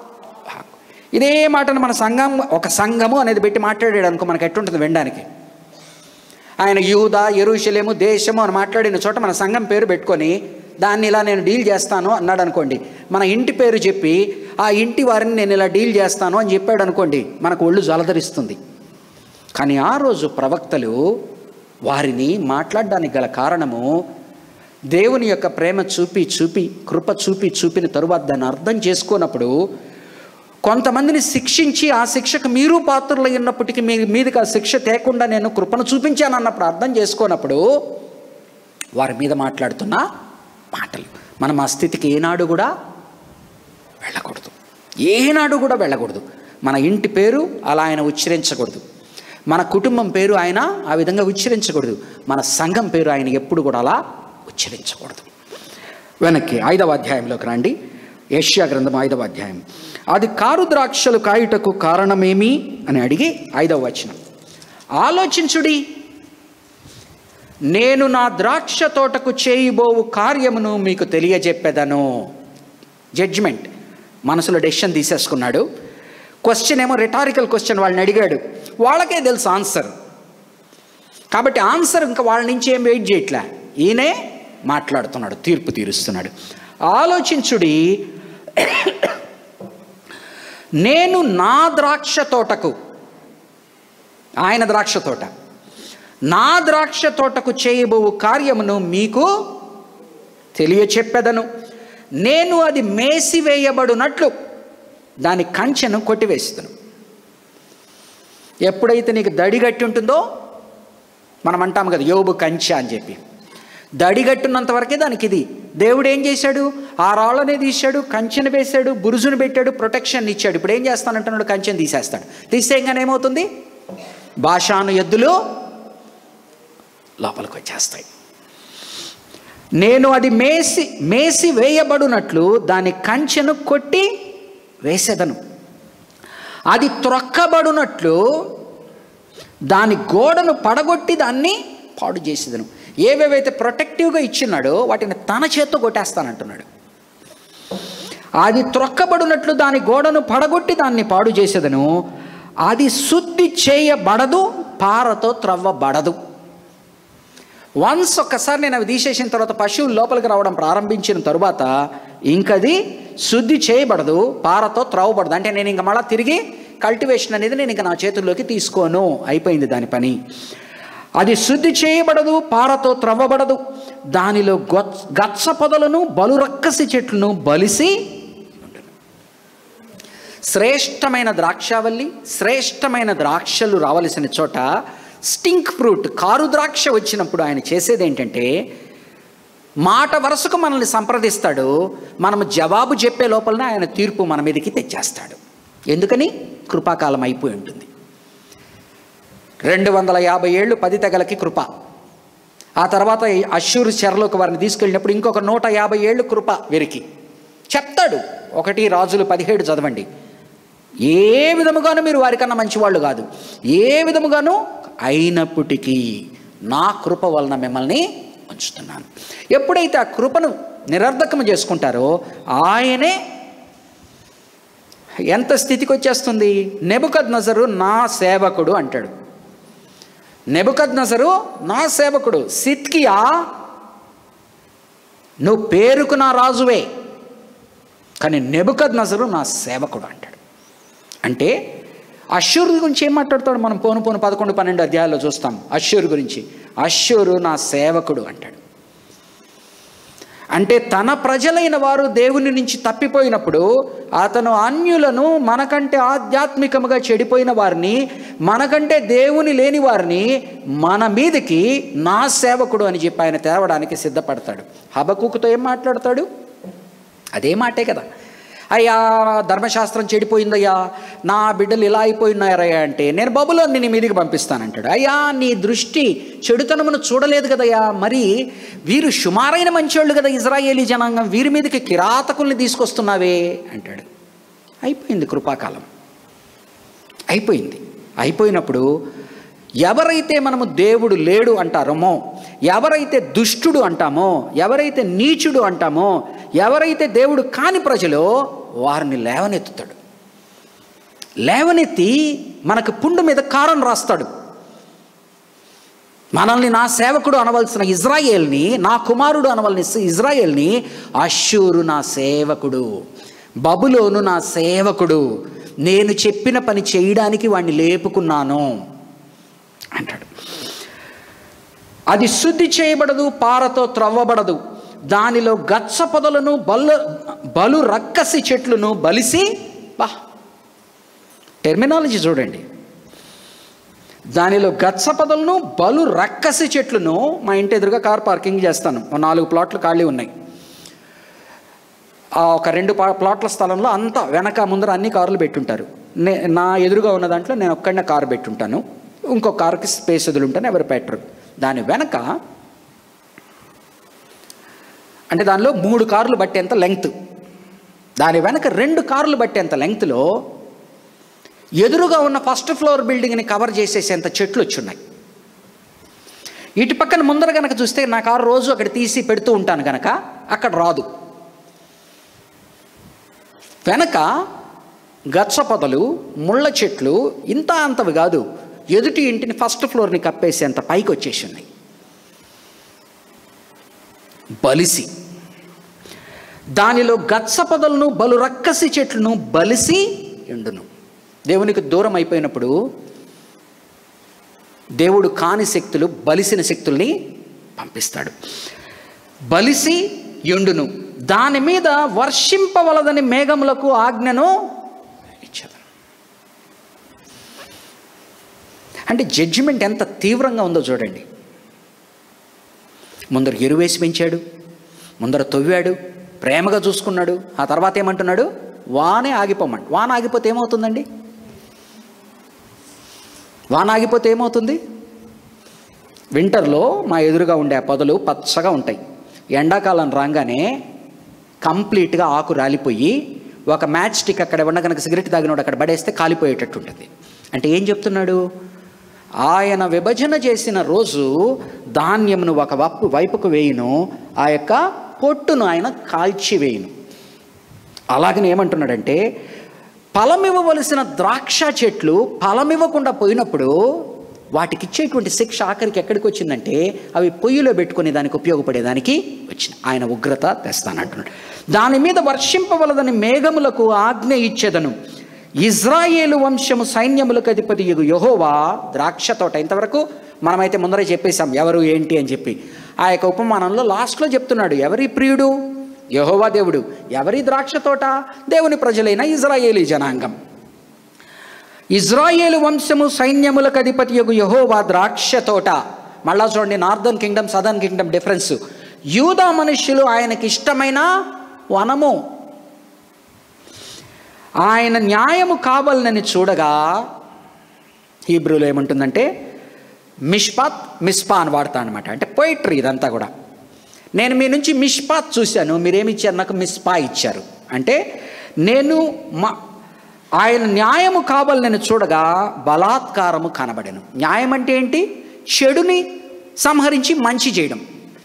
ఇదే మాటను మన సంఘం ఒక సంఘము అనేది పెట్టి మాట్లాడాడు అనుకో మనకు ఎట్టుంటుంది వినడానికి ఆయన యూదా ఎరుషలేము దేశము అని మాట్లాడిన చోట మన సంఘం పేరు పెట్టుకొని దాన్ని ఇలా నేను డీల్ చేస్తాను అన్నాడు అనుకోండి మన ఇంటి పేరు చెప్పి ఆ ఇంటి వారిని నేను ఇలా డీల్ చేస్తాను అని చెప్పాడు అనుకోండి మనకు ఒళ్ళు జలధరిస్తుంది కానీ ఆ రోజు ప్రవక్తలు వారిని మాట్లాడడానికి గల కారణము దేవుని యొక్క ప్రేమ చూపి చూపి కృప చూపి చూపిన తరువాత దాన్ని అర్థం చేసుకున్నప్పుడు కొంతమందిని శిక్షించి ఆ శిక్షకు మీరు పాత్రలు ఉన్నప్పటికీ మీ మీదకి ఆ శిక్ష తేకుండా నేను కృపను చూపించాను అన్నప్పుడు అర్థం చేసుకోనప్పుడు వారి మీద మాట్లాడుతున్న మాటలు మనం ఆ స్థితికి ఏనాడు కూడా వెళ్ళకూడదు ఏనాడు కూడా వెళ్ళకూడదు మన ఇంటి పేరు అలా ఆయన ఉచ్చరించకూడదు మన కుటుంబం పేరు ఆయన ఆ విధంగా ఉచ్చరించకూడదు మన సంఘం పేరు ఆయన ఎప్పుడు కూడా అలా ఉచ్చరించకూడదు వెనక్కి ఐదవ అధ్యాయంలోకి రండి ఏషియా గ్రంథం ఐదవ అధ్యాయం అది కారు ద్రాక్షలు కాయుటకు కారణమేమి అని అడిగి ఐదవ వచనం ఆలోచించుడి నేను నా ద్రాక్ష తోటకు చేయబోవు కార్యమును మీకు తెలియజెప్పెదను జడ్జిమెంట్ మనసులో డెసిషన్ తీసేసుకున్నాడు క్వశ్చన్ ఏమో రిటారికల్ క్వశ్చన్ వాళ్ళని అడిగాడు వాళ్ళకే తెలుసు ఆన్సర్ కాబట్టి ఆన్సర్ ఇంకా వాళ్ళ నుంచి ఏం వెయిట్ చేయట్లే ఈయనే మాట్లాడుతున్నాడు తీర్పు తీరుస్తున్నాడు ఆలోచించుడి నేను నా ద్రాక్ష తోటకు ఆయన ద్రాక్ష తోట నా ద్రాక్ష తోటకు చేయబోవు కార్యమును మీకు తెలియచెప్పెదను నేను అది మేసివేయబడినట్లు దాని కంచెను కొట్టివేస్తాను ఎప్పుడైతే నీకు దడిగట్టి ఉంటుందో మనం అంటాం కదా యోబు కంచె అని చెప్పి దడిగట్టున్నంత వరకే దానికి ఇది దేవుడు ఏం చేశాడు ఆ రాళ్ళనే తీశాడు కంచెను వేశాడు బురుజును పెట్టాడు ప్రొటెక్షన్ ఇచ్చాడు ఇప్పుడు ఏం చేస్తానంటున్నాడు కంచెను తీసేస్తాడు తీసేయంగానే ఏమవుతుంది భాషాను ఎద్దులు లోపలికి వచ్చేస్తాయి నేను అది మేసి మేసి వేయబడినట్లు దాని కంచెను కొట్టి వేసేదను అది త్రొక్కబడినట్లు దాని గోడను పడగొట్టి దాన్ని పాడు చేసేదను ఏవేవైతే ప్రొటెక్టివ్గా ఇచ్చినాడో వాటిని తన చేత్తో కొట్టేస్తానంటున్నాడు అది త్రొక్కబడినట్లు దాని గోడను పడగొట్టి దాన్ని పాడు చేసేదను అది శుద్ధి చేయబడదు పారతో త్రవ్వబడదు వన్స్ ఒక్కసారి నేను అవి తీసేసిన తర్వాత పశువులు లోపలికి రావడం ప్రారంభించిన తరువాత ఇంకది శుద్ధి చేయబడదు పారతో త్రవ్వబడదు అంటే నేను ఇంక మళ్ళీ తిరిగి కల్టివేషన్ అనేది నేను ఇంక నా చేతుల్లోకి తీసుకోను అయిపోయింది దాని పని అది శుద్ధి చేయబడదు పారతో త్రవ్వబడదు దానిలో గొచ్చ గచ్చ పొదలను బలురక్కసి చెట్లను బలిసి శ్రేష్టమైన ద్రాక్షావల్లి శ్రేష్టమైన ద్రాక్షలు రావలసిన చోట స్టింక్ ఫ్రూట్ కారు ద్రాక్ష వచ్చినప్పుడు ఆయన చేసేది ఏంటంటే మాట వరుసకు మనల్ని సంప్రదిస్తాడు మనం జవాబు చెప్పే లోపలనే ఆయన తీర్పు మన మీదకి తెచ్చేస్తాడు ఎందుకని కృపాకాలం అయిపోయి ఉంటుంది రెండు వందల యాభై ఏళ్ళు పది తెగలకి కృప ఆ తర్వాత ఈ అశ్షూరు చెరలోకి వారిని తీసుకెళ్ళినప్పుడు ఇంకొక నూట యాభై ఏళ్ళు కృప వీరికి చెప్తాడు ఒకటి రాజులు పదిహేడు చదవండి ఏ విధముగాను మీరు వారికన్నా మంచివాళ్ళు కాదు ఏ విధముగాను అయినప్పటికీ నా కృప వలన మిమ్మల్ని ఉంచుతున్నాను ఎప్పుడైతే ఆ కృపను నిరర్ధకము చేసుకుంటారో ఆయనే ఎంత స్థితికి వచ్చేస్తుంది నెబుకద్ నజరు నా సేవకుడు అంటాడు నెబుకద్ నజరు నా సేవకుడు సిత్కియా నువ్వు పేరుకు నా రాజువే కానీ నెబుకద్ నజరు నా సేవకుడు అంటాడు అంటే అశ్షూర్ గురించి ఏం మాట్లాడతాడు మనం పోను పోను పదకొండు పన్నెండు అధ్యాయాల్లో చూస్తాం అశ్షూర్ గురించి అశ్షూరు నా సేవకుడు అంటాడు అంటే తన ప్రజలైన వారు దేవుని నుంచి తప్పిపోయినప్పుడు అతను అన్యులను మనకంటే ఆధ్యాత్మికముగా చెడిపోయిన వారిని మనకంటే దేవుని లేని వారిని మన మీదకి నా సేవకుడు అని చెప్పి ఆయన తేవడానికి సిద్ధపడతాడు హబకుకుతో ఏం మాట్లాడతాడు అదే మాటే కదా అయ్యా ధర్మశాస్త్రం చెడిపోయిందయ్యా నా బిడ్డలు ఇలా అయిపోయినారయ్యా అంటే నేను బబులోని నీ మీదికి పంపిస్తానంటాడు అయ్యా నీ దృష్టి చెడుతనమును చూడలేదు కదయ్యా మరి వీరు సుమారైన మంచోళ్ళు కదా ఇజ్రాయేలీ జనాంగం వీరి మీదకి కిరాతకుల్ని తీసుకొస్తున్నావే అంటాడు అయిపోయింది కృపాకాలం అయిపోయింది అయిపోయినప్పుడు ఎవరైతే మనము దేవుడు లేడు అంటారమో ఎవరైతే దుష్టుడు అంటామో ఎవరైతే నీచుడు అంటామో ఎవరైతే దేవుడు కాని ప్రజలో వారిని లేవనెత్తుతాడు లేవనెత్తి మనకు పుండు మీద కారం రాస్తాడు మనల్ని నా సేవకుడు అనవలసిన ఇజ్రాయేల్ని నా కుమారుడు అనవలసిన ఇజ్రాయేల్ని అశ్షూరు నా సేవకుడు బబులోను నా సేవకుడు నేను చెప్పిన పని చేయడానికి వాడిని లేపుకున్నాను అంటాడు అది శుద్ధి చేయబడదు పారతో త్రవ్వబడదు దానిలో గచ్చ పొదలను బలు బలు రక్కసి చెట్లను బలిసి బా టెర్మినాలజీ చూడండి దానిలో గచ్చ పొదలను బలు రక్కసి చెట్లను మా ఇంటి ఎదురుగా కార్ పార్కింగ్ చేస్తాను ఓ నాలుగు ప్లాట్లు ఖాళీ ఉన్నాయి ఆ ఒక రెండు పా- ప్లాట్ల స్థలంలో అంతా వెనక ముందర అన్ని కార్లు పెట్టుంటారు నే నా ఎదురుగా ఉన్న దాంట్లో నేను ఒక్కడనే కారు పెట్టుంటాను ఇంకో కార్కి స్పేస్ వదులుంటాను ఎవరు పెట్టరు దాని వెనక అంటే దానిలో మూడు కార్లు బట్టేంత లెంగ్త్ దాని వెనక రెండు కార్లు బట్టేంత లెంగ్త్లో ఎదురుగా ఉన్న ఫస్ట్ ఫ్లోర్ బిల్డింగ్ని కవర్ చేసేసేంత చెట్లు వచ్చున్నాయి ఇటు పక్కన ముందర గనక చూస్తే నా కారు రోజు అక్కడ తీసి పెడుతూ ఉంటాను గనక అక్కడ రాదు వెనక గచ్చ పొదలు ముళ్ళ చెట్లు ఇంత అంతవి కాదు ఎదుటి ఇంటిని ఫస్ట్ ఫ్లోర్ని కప్పేసేంత పైకి వచ్చేసి ఉన్నాయి బలిసి దానిలో గచ్చ పొదలను బలు రక్కసి చెట్లను బలిసి ఎండును దేవునికి దూరం అయిపోయినప్పుడు దేవుడు కాని శక్తులు బలిసిన శక్తుల్ని పంపిస్తాడు బలిసి ఎండును దాని మీద వర్షింపవలదని మేఘములకు ఆజ్ఞను ఇచ్చాను అంటే జడ్జిమెంట్ ఎంత తీవ్రంగా ఉందో చూడండి ముందర ఎరువేసి పెంచాడు ముందర తవ్వాడు ప్రేమగా చూసుకున్నాడు ఆ తర్వాత ఏమంటున్నాడు వానే ఆగిపోమండి వాన ఆగిపోతే ఏమవుతుందండి వాన ఆగిపోతే ఏమవుతుంది వింటర్లో మా ఎదురుగా ఉండే ఆ పొదలు పచ్చగా ఉంటాయి ఎండాకాలం రాగానే కంప్లీట్గా ఆకు రాలిపోయి ఒక మ్యాచ్ స్టిక్ అక్కడ ఉన్న కనుక సిగరెట్ తాగినోడు అక్కడ పడేస్తే కాలిపోయేటట్టు ఉంటుంది అంటే ఏం చెప్తున్నాడు ఆయన విభజన చేసిన రోజు ధాన్యమును ఒక వప్పు వైపుకు వేయును ఆ యొక్క పొట్టును ఆయన కాల్చి వేయును అలాగని ఏమంటున్నాడంటే ఫలమివ్వవలసిన ద్రాక్ష చెట్లు ఫలమివ్వకుండా పోయినప్పుడు వాటికి ఇచ్చేటువంటి శిక్ష ఆఖరికి ఎక్కడికి వచ్చిందంటే అవి పొయ్యిలో పెట్టుకుని దానికి ఉపయోగపడేదానికి వచ్చిన ఆయన ఉగ్రత తెస్తానంటున్నాడు దాని మీద వర్షింపవలదని మేఘములకు ఆజ్ఞ ఇచ్చేదను ఇజ్రాయేలు వంశము సైన్యములకు అధిపతి యహోవా ద్రాక్ష తోట ఇంతవరకు మనమైతే ముందరే చెప్పేశాం ఎవరు ఏంటి అని చెప్పి ఆ యొక్క ఉపమానంలో లాస్ట్లో చెప్తున్నాడు ఎవరి ప్రియుడు యహోవా దేవుడు ఎవరి ద్రాక్ష తోట దేవుని ప్రజలైన ఇజ్రాయేలీ జనాంగం ఇజ్రాయేలు వంశము సైన్యములకు అధిపతి యొక్క యహోవా ద్రాక్ష తోట మళ్ళా చూడండి northern kingdom southern kingdom difference యూదా మనుష్యులు ఆయనకి ఇష్టమైన వనము ఆయన న్యాయము కావాలని చూడగా హీబ్రూలో ఏముంటుందంటే మిష్పాత్ మిస్పా అని వాడతా అనమాట అంటే పోయిట్రీ ఇదంతా కూడా నేను మీ నుంచి మిష్పాత్ చూశాను మీరేమి ఇచ్చారు నాకు మిస్పా ఇచ్చారు అంటే నేను మా ఆయన న్యాయము కావాలని చూడగా బలాత్కారము కనబడెను న్యాయం అంటే ఏంటి చెడుని సంహరించి మంచి చేయడం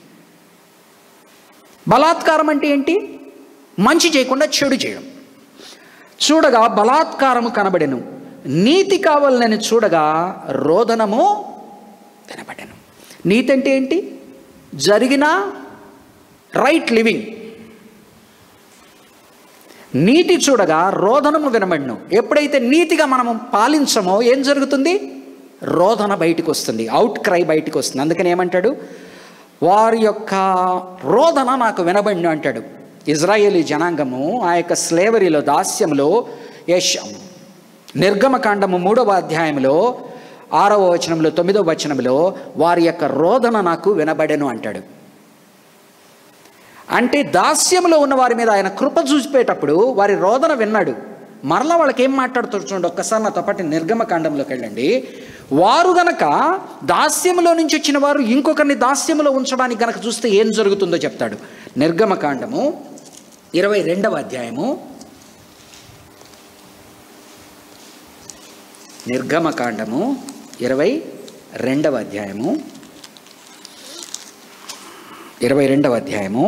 బలాత్కారం అంటే ఏంటి మంచి చేయకుండా చెడు చేయడం చూడగా బలాత్కారము కనబడెను నీతి కావాలని చూడగా రోదనము కనబడెను నీతి అంటే ఏంటి జరిగిన రైట్ లివింగ్ నీతి చూడగా రోదనము వినబడిను ఎప్పుడైతే నీతిగా మనము పాలించమో ఏం జరుగుతుంది రోదన బయటికి వస్తుంది అవుట్ క్రై బయటికి వస్తుంది అందుకని ఏమంటాడు వారి యొక్క రోదన నాకు వినబడిను అంటాడు ఇజ్రాయేలీ జనాంగము ఆ యొక్క స్లేవరీలో దాస్యంలో యశ్ నిర్గమకాండము మూడవ అధ్యాయంలో ఆరవ వచనంలో తొమ్మిదవ వచనంలో వారి యొక్క రోదన నాకు వినబడెను అంటాడు అంటే దాస్యంలో ఉన్న వారి మీద ఆయన కృప చూసిపోయేటప్పుడు వారి రోదన విన్నాడు మరలా వాళ్ళకి ఏం మాట్లాడుతారు చూడండి ఒక్కసారి నాతో పాటు నిర్గమకాండంలోకి వెళ్ళండి వారు గనక దాస్యంలో నుంచి వచ్చిన వారు ఇంకొకరిని దాస్యంలో ఉంచడానికి గనక చూస్తే ఏం జరుగుతుందో చెప్తాడు నిర్గమకాండము ఇరవై రెండవ అధ్యాయము నిర్గమకాండము ఇరవై రెండవ అధ్యాయము ఇరవై రెండవ అధ్యాయము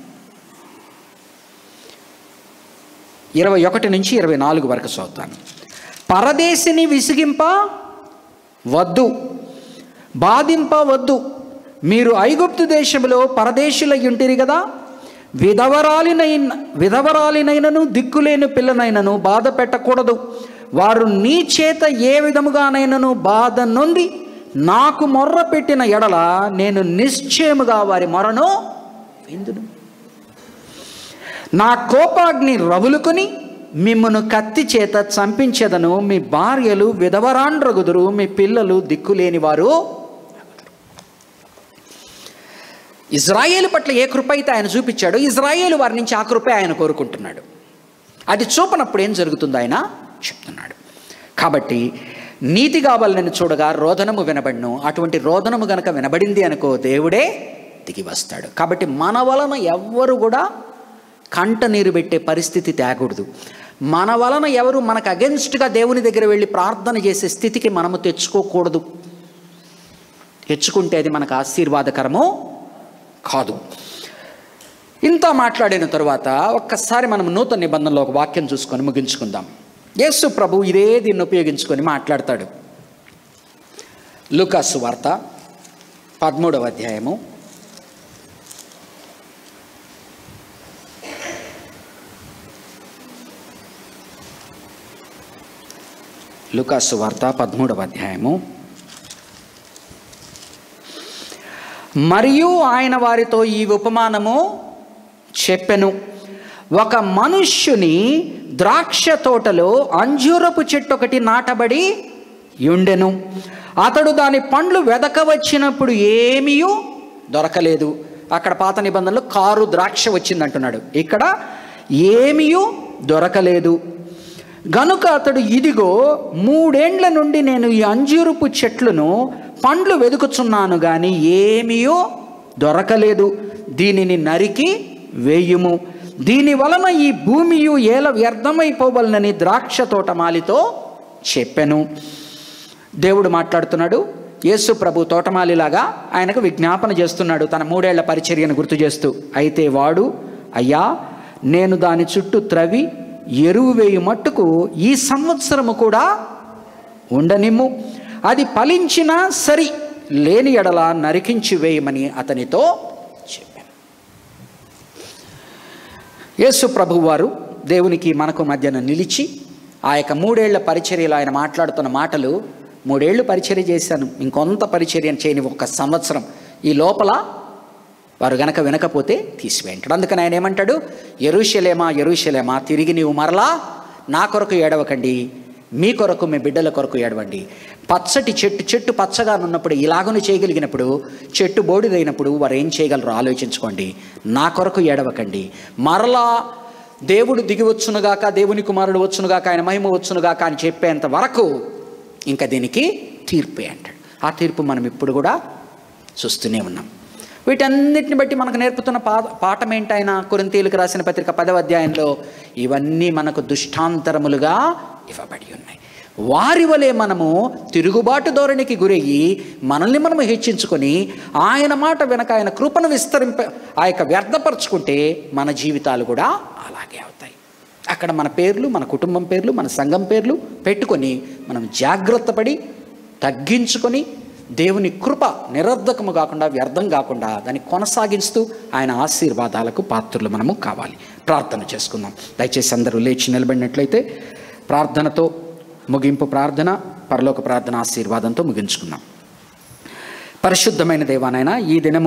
ఇరవై ఒకటి నుంచి ఇరవై నాలుగు వరకు చదువుతాను పరదేశిని విసిగింప వద్దు బాధింప వద్దు మీరు ఐగుప్తు దేశంలో పరదేశులై ఉంటిరి కదా విధవరాలినైన విధవరాలినైనను దిక్కులేని పిల్లనైనను బాధ పెట్టకూడదు వారు నీ చేత ఏ విధముగానైనను బాధ నొంది నాకు మొర్ర పెట్టిన ఎడల నేను నిశ్చయముగా వారి మొరను విందును నా కోపాగ్ని రవులుకొని మిమ్మను కత్తి చేత చంపించేదను మీ భార్యలు విధవరాండ్రగుదురు మీ పిల్లలు దిక్కులేని వారు ఇజ్రాయేలు పట్ల ఏ కృప అయితే ఆయన చూపించాడో ఇజ్రాయేలు వారి నుంచి ఆ కృపే ఆయన కోరుకుంటున్నాడు అది చూపనప్పుడు ఏం జరుగుతుందో ఆయన చెప్తున్నాడు కాబట్టి నీతి కావాలని చూడగా రోదనము వినబడిను అటువంటి రోదనము గనక వినబడింది అనుకో దేవుడే దిగి వస్తాడు కాబట్టి మన వలన ఎవ్వరు కూడా కంట నీరు పెట్టే పరిస్థితి తేకూడదు మన వలన ఎవరు మనకు అగెన్స్ట్గా దేవుని దగ్గర వెళ్ళి ప్రార్థన చేసే స్థితికి మనము తెచ్చుకోకూడదు తెచ్చుకుంటే అది మనకు ఆశీర్వాదకరము కాదు ఇంత మాట్లాడిన తరువాత ఒక్కసారి మనం నూతన నిబంధనలో ఒక వాక్యం చూసుకొని ముగించుకుందాం యేసు ప్రభు ఇదే దీన్ని ఉపయోగించుకొని మాట్లాడతాడు లుకాసు వార్త పదమూడవ అధ్యాయము లుకాసు వార్త పదమూడవ అధ్యాయము మరియు ఆయన వారితో ఈ ఉపమానము చెప్పెను ఒక మనుష్యుని ద్రాక్ష తోటలో అంజూరపు చెట్టు ఒకటి నాటబడి ఉండెను అతడు దాని పండ్లు వెదక వచ్చినప్పుడు ఏమీ దొరకలేదు అక్కడ పాత నిబంధనలో కారు ద్రాక్ష వచ్చింది అంటున్నాడు ఇక్కడ ఏమీయూ దొరకలేదు గనుక అతడు ఇదిగో మూడేండ్ల నుండి నేను ఈ అంజూరపు చెట్లను పండ్లు వెదుకుచున్నాను కానీ ఏమీయో దొరకలేదు దీనిని నరికి వేయుము దీని వలన ఈ భూమియు ఏల వ్యర్థమైపోవలనని ద్రాక్ష తోటమాలితో చెప్పెను దేవుడు మాట్లాడుతున్నాడు యేసు ప్రభు తోటమాలిలాగా ఆయనకు విజ్ఞాపన చేస్తున్నాడు తన మూడేళ్ల పరిచర్యను గుర్తు చేస్తూ అయితే వాడు అయ్యా నేను దాని చుట్టూ త్రవి ఎరువు వేయు మట్టుకు ఈ సంవత్సరము కూడా ఉండనిమ్ము అది ఫలించినా సరి లేని ఎడల నరికించి వేయమని అతనితో చెప్పాను యేసు ప్రభు వారు దేవునికి మనకు మధ్యన నిలిచి ఆ యొక్క మూడేళ్ల పరిచర్యలో ఆయన మాట్లాడుతున్న మాటలు మూడేళ్లు పరిచర్య చేశాను ఇంకొంత పరిచర్య చేయని ఒక సంవత్సరం ఈ లోపల వారు గనక వినకపోతే తీసివేయంటాడు అందుకని ఆయన ఏమంటాడు ఎరుషలేమా ఎరుషలేమా తిరిగి నీవు మరలా నా కొరకు ఏడవకండి మీ కొరకు మీ బిడ్డల కొరకు ఏడవండి పచ్చటి చెట్టు చెట్టు పచ్చగా ఉన్నప్పుడు ఇలాగను చేయగలిగినప్పుడు చెట్టు బోడిదైనప్పుడు వారు ఏం చేయగలరో ఆలోచించుకోండి నా కొరకు ఏడవకండి మరలా దేవుడు దిగి వచ్చునుగాక దేవుని కుమారుడు వచ్చునుగాక ఆయన మహిమ వచ్చునుగాక అని చెప్పేంత వరకు ఇంకా దీనికి తీర్పే అంటాడు ఆ తీర్పు మనం ఇప్పుడు కూడా చూస్తూనే ఉన్నాం వీటన్నిటిని బట్టి మనకు నేర్పుతున్న పా పాఠం ఏంటైన కొరింతీలకు రాసిన పత్రిక పదవ అధ్యాయంలో ఇవన్నీ మనకు దుష్టాంతరములుగా ఇవ్వబడి ఉన్నాయి వారి వలె మనము తిరుగుబాటు ధోరణికి గురయ్యి మనల్ని మనము హెచ్చించుకొని ఆయన మాట వెనక ఆయన కృపను విస్తరింప ఆ యొక్క వ్యర్థపరచుకుంటే మన జీవితాలు కూడా అలాగే అవుతాయి అక్కడ మన పేర్లు మన కుటుంబం పేర్లు మన సంఘం పేర్లు పెట్టుకొని మనం జాగ్రత్త పడి తగ్గించుకొని దేవుని కృప నిరర్ధకము కాకుండా వ్యర్థం కాకుండా దాన్ని కొనసాగిస్తూ ఆయన ఆశీర్వాదాలకు పాత్రలు మనము కావాలి ప్రార్థన చేసుకుందాం దయచేసి అందరూ లేచి నిలబడినట్లయితే ప్రార్థనతో ముగింపు ప్రార్థన పరలోక ప్రార్థన ఆశీర్వాదంతో ముగించుకుందాం పరిశుద్ధమైన దేవానైనా ఈ దినము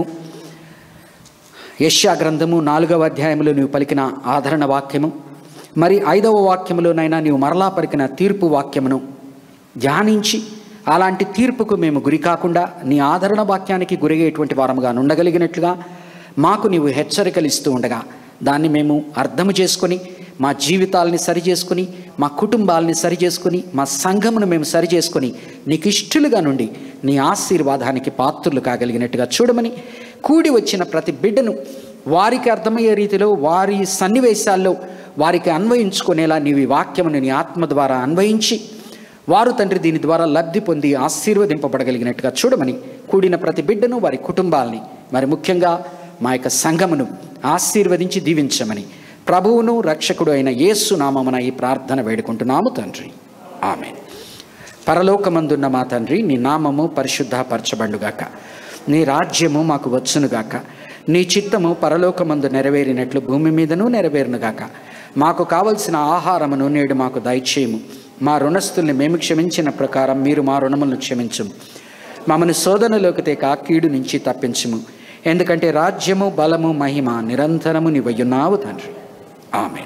యష్యా గ్రంథము నాలుగవ అధ్యాయములో నీవు పలికిన ఆదరణ వాక్యము మరి ఐదవ వాక్యములోనైనా నీవు మరలా పలికిన తీర్పు వాక్యమును ధ్యానించి అలాంటి తీర్పుకు మేము గురి కాకుండా నీ ఆదరణ వాక్యానికి గురయ్యేటువంటి వారముగా ఉండగలిగినట్లుగా మాకు నీవు హెచ్చరికలు ఇస్తూ ఉండగా దాన్ని మేము అర్థము చేసుకొని మా జీవితాలని సరి చేసుకుని మా కుటుంబాలని సరి చేసుకుని మా సంఘమును మేము సరి చేసుకొని నీకు ఇష్టలుగా నుండి నీ ఆశీర్వాదానికి పాత్రులు కాగలిగినట్టుగా చూడమని కూడి వచ్చిన ప్రతి బిడ్డను వారికి అర్థమయ్యే రీతిలో వారి సన్నివేశాల్లో వారికి అన్వయించుకునేలా నీవు ఈ వాక్యమును నీ ఆత్మ ద్వారా అన్వయించి వారు తండ్రి దీని ద్వారా లబ్ధి పొంది ఆశీర్వదింపబడగలిగినట్టుగా చూడమని కూడిన ప్రతి బిడ్డను వారి కుటుంబాలని మరి ముఖ్యంగా మా యొక్క సంఘమును ఆశీర్వదించి దీవించమని ప్రభువును రక్షకుడు అయిన యేసు నామమున ఈ ప్రార్థన వేడుకుంటున్నాము తండ్రి ఆమె పరలోకమందున్న మా తండ్రి నీ నామము పరిశుద్ధపరచబండుగాక నీ రాజ్యము మాకు వచ్చునుగాక నీ చిత్తము పరలోకమందు నెరవేరినట్లు భూమి మీదనూ నెరవేరునుగాక మాకు కావలసిన ఆహారమును నేడు మాకు దయచేయము మా రుణస్థుల్ని మేము క్షమించిన ప్రకారం మీరు మా రుణములను క్షమించుము మమ్మను శోధనలోకి తేక కీడు నుంచి తప్పించుము ఎందుకంటే రాజ్యము బలము మహిమ నిరంతరము నీవయ్యున్నావు తండ్రి ఆమె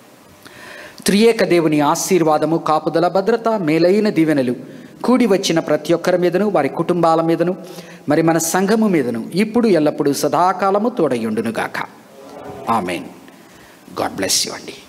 త్రియేక దేవుని ఆశీర్వాదము కాపుదల భద్రత మేలైన దీవెనలు కూడి వచ్చిన ప్రతి ఒక్కరి మీదను వారి కుటుంబాల మీదను మరి మన సంఘము మీదను ఇప్పుడు ఎల్లప్పుడూ సదాకాలము తోడయుండునుగాక ఆమెన్ గాడ్ బ్లెస్ యు అండి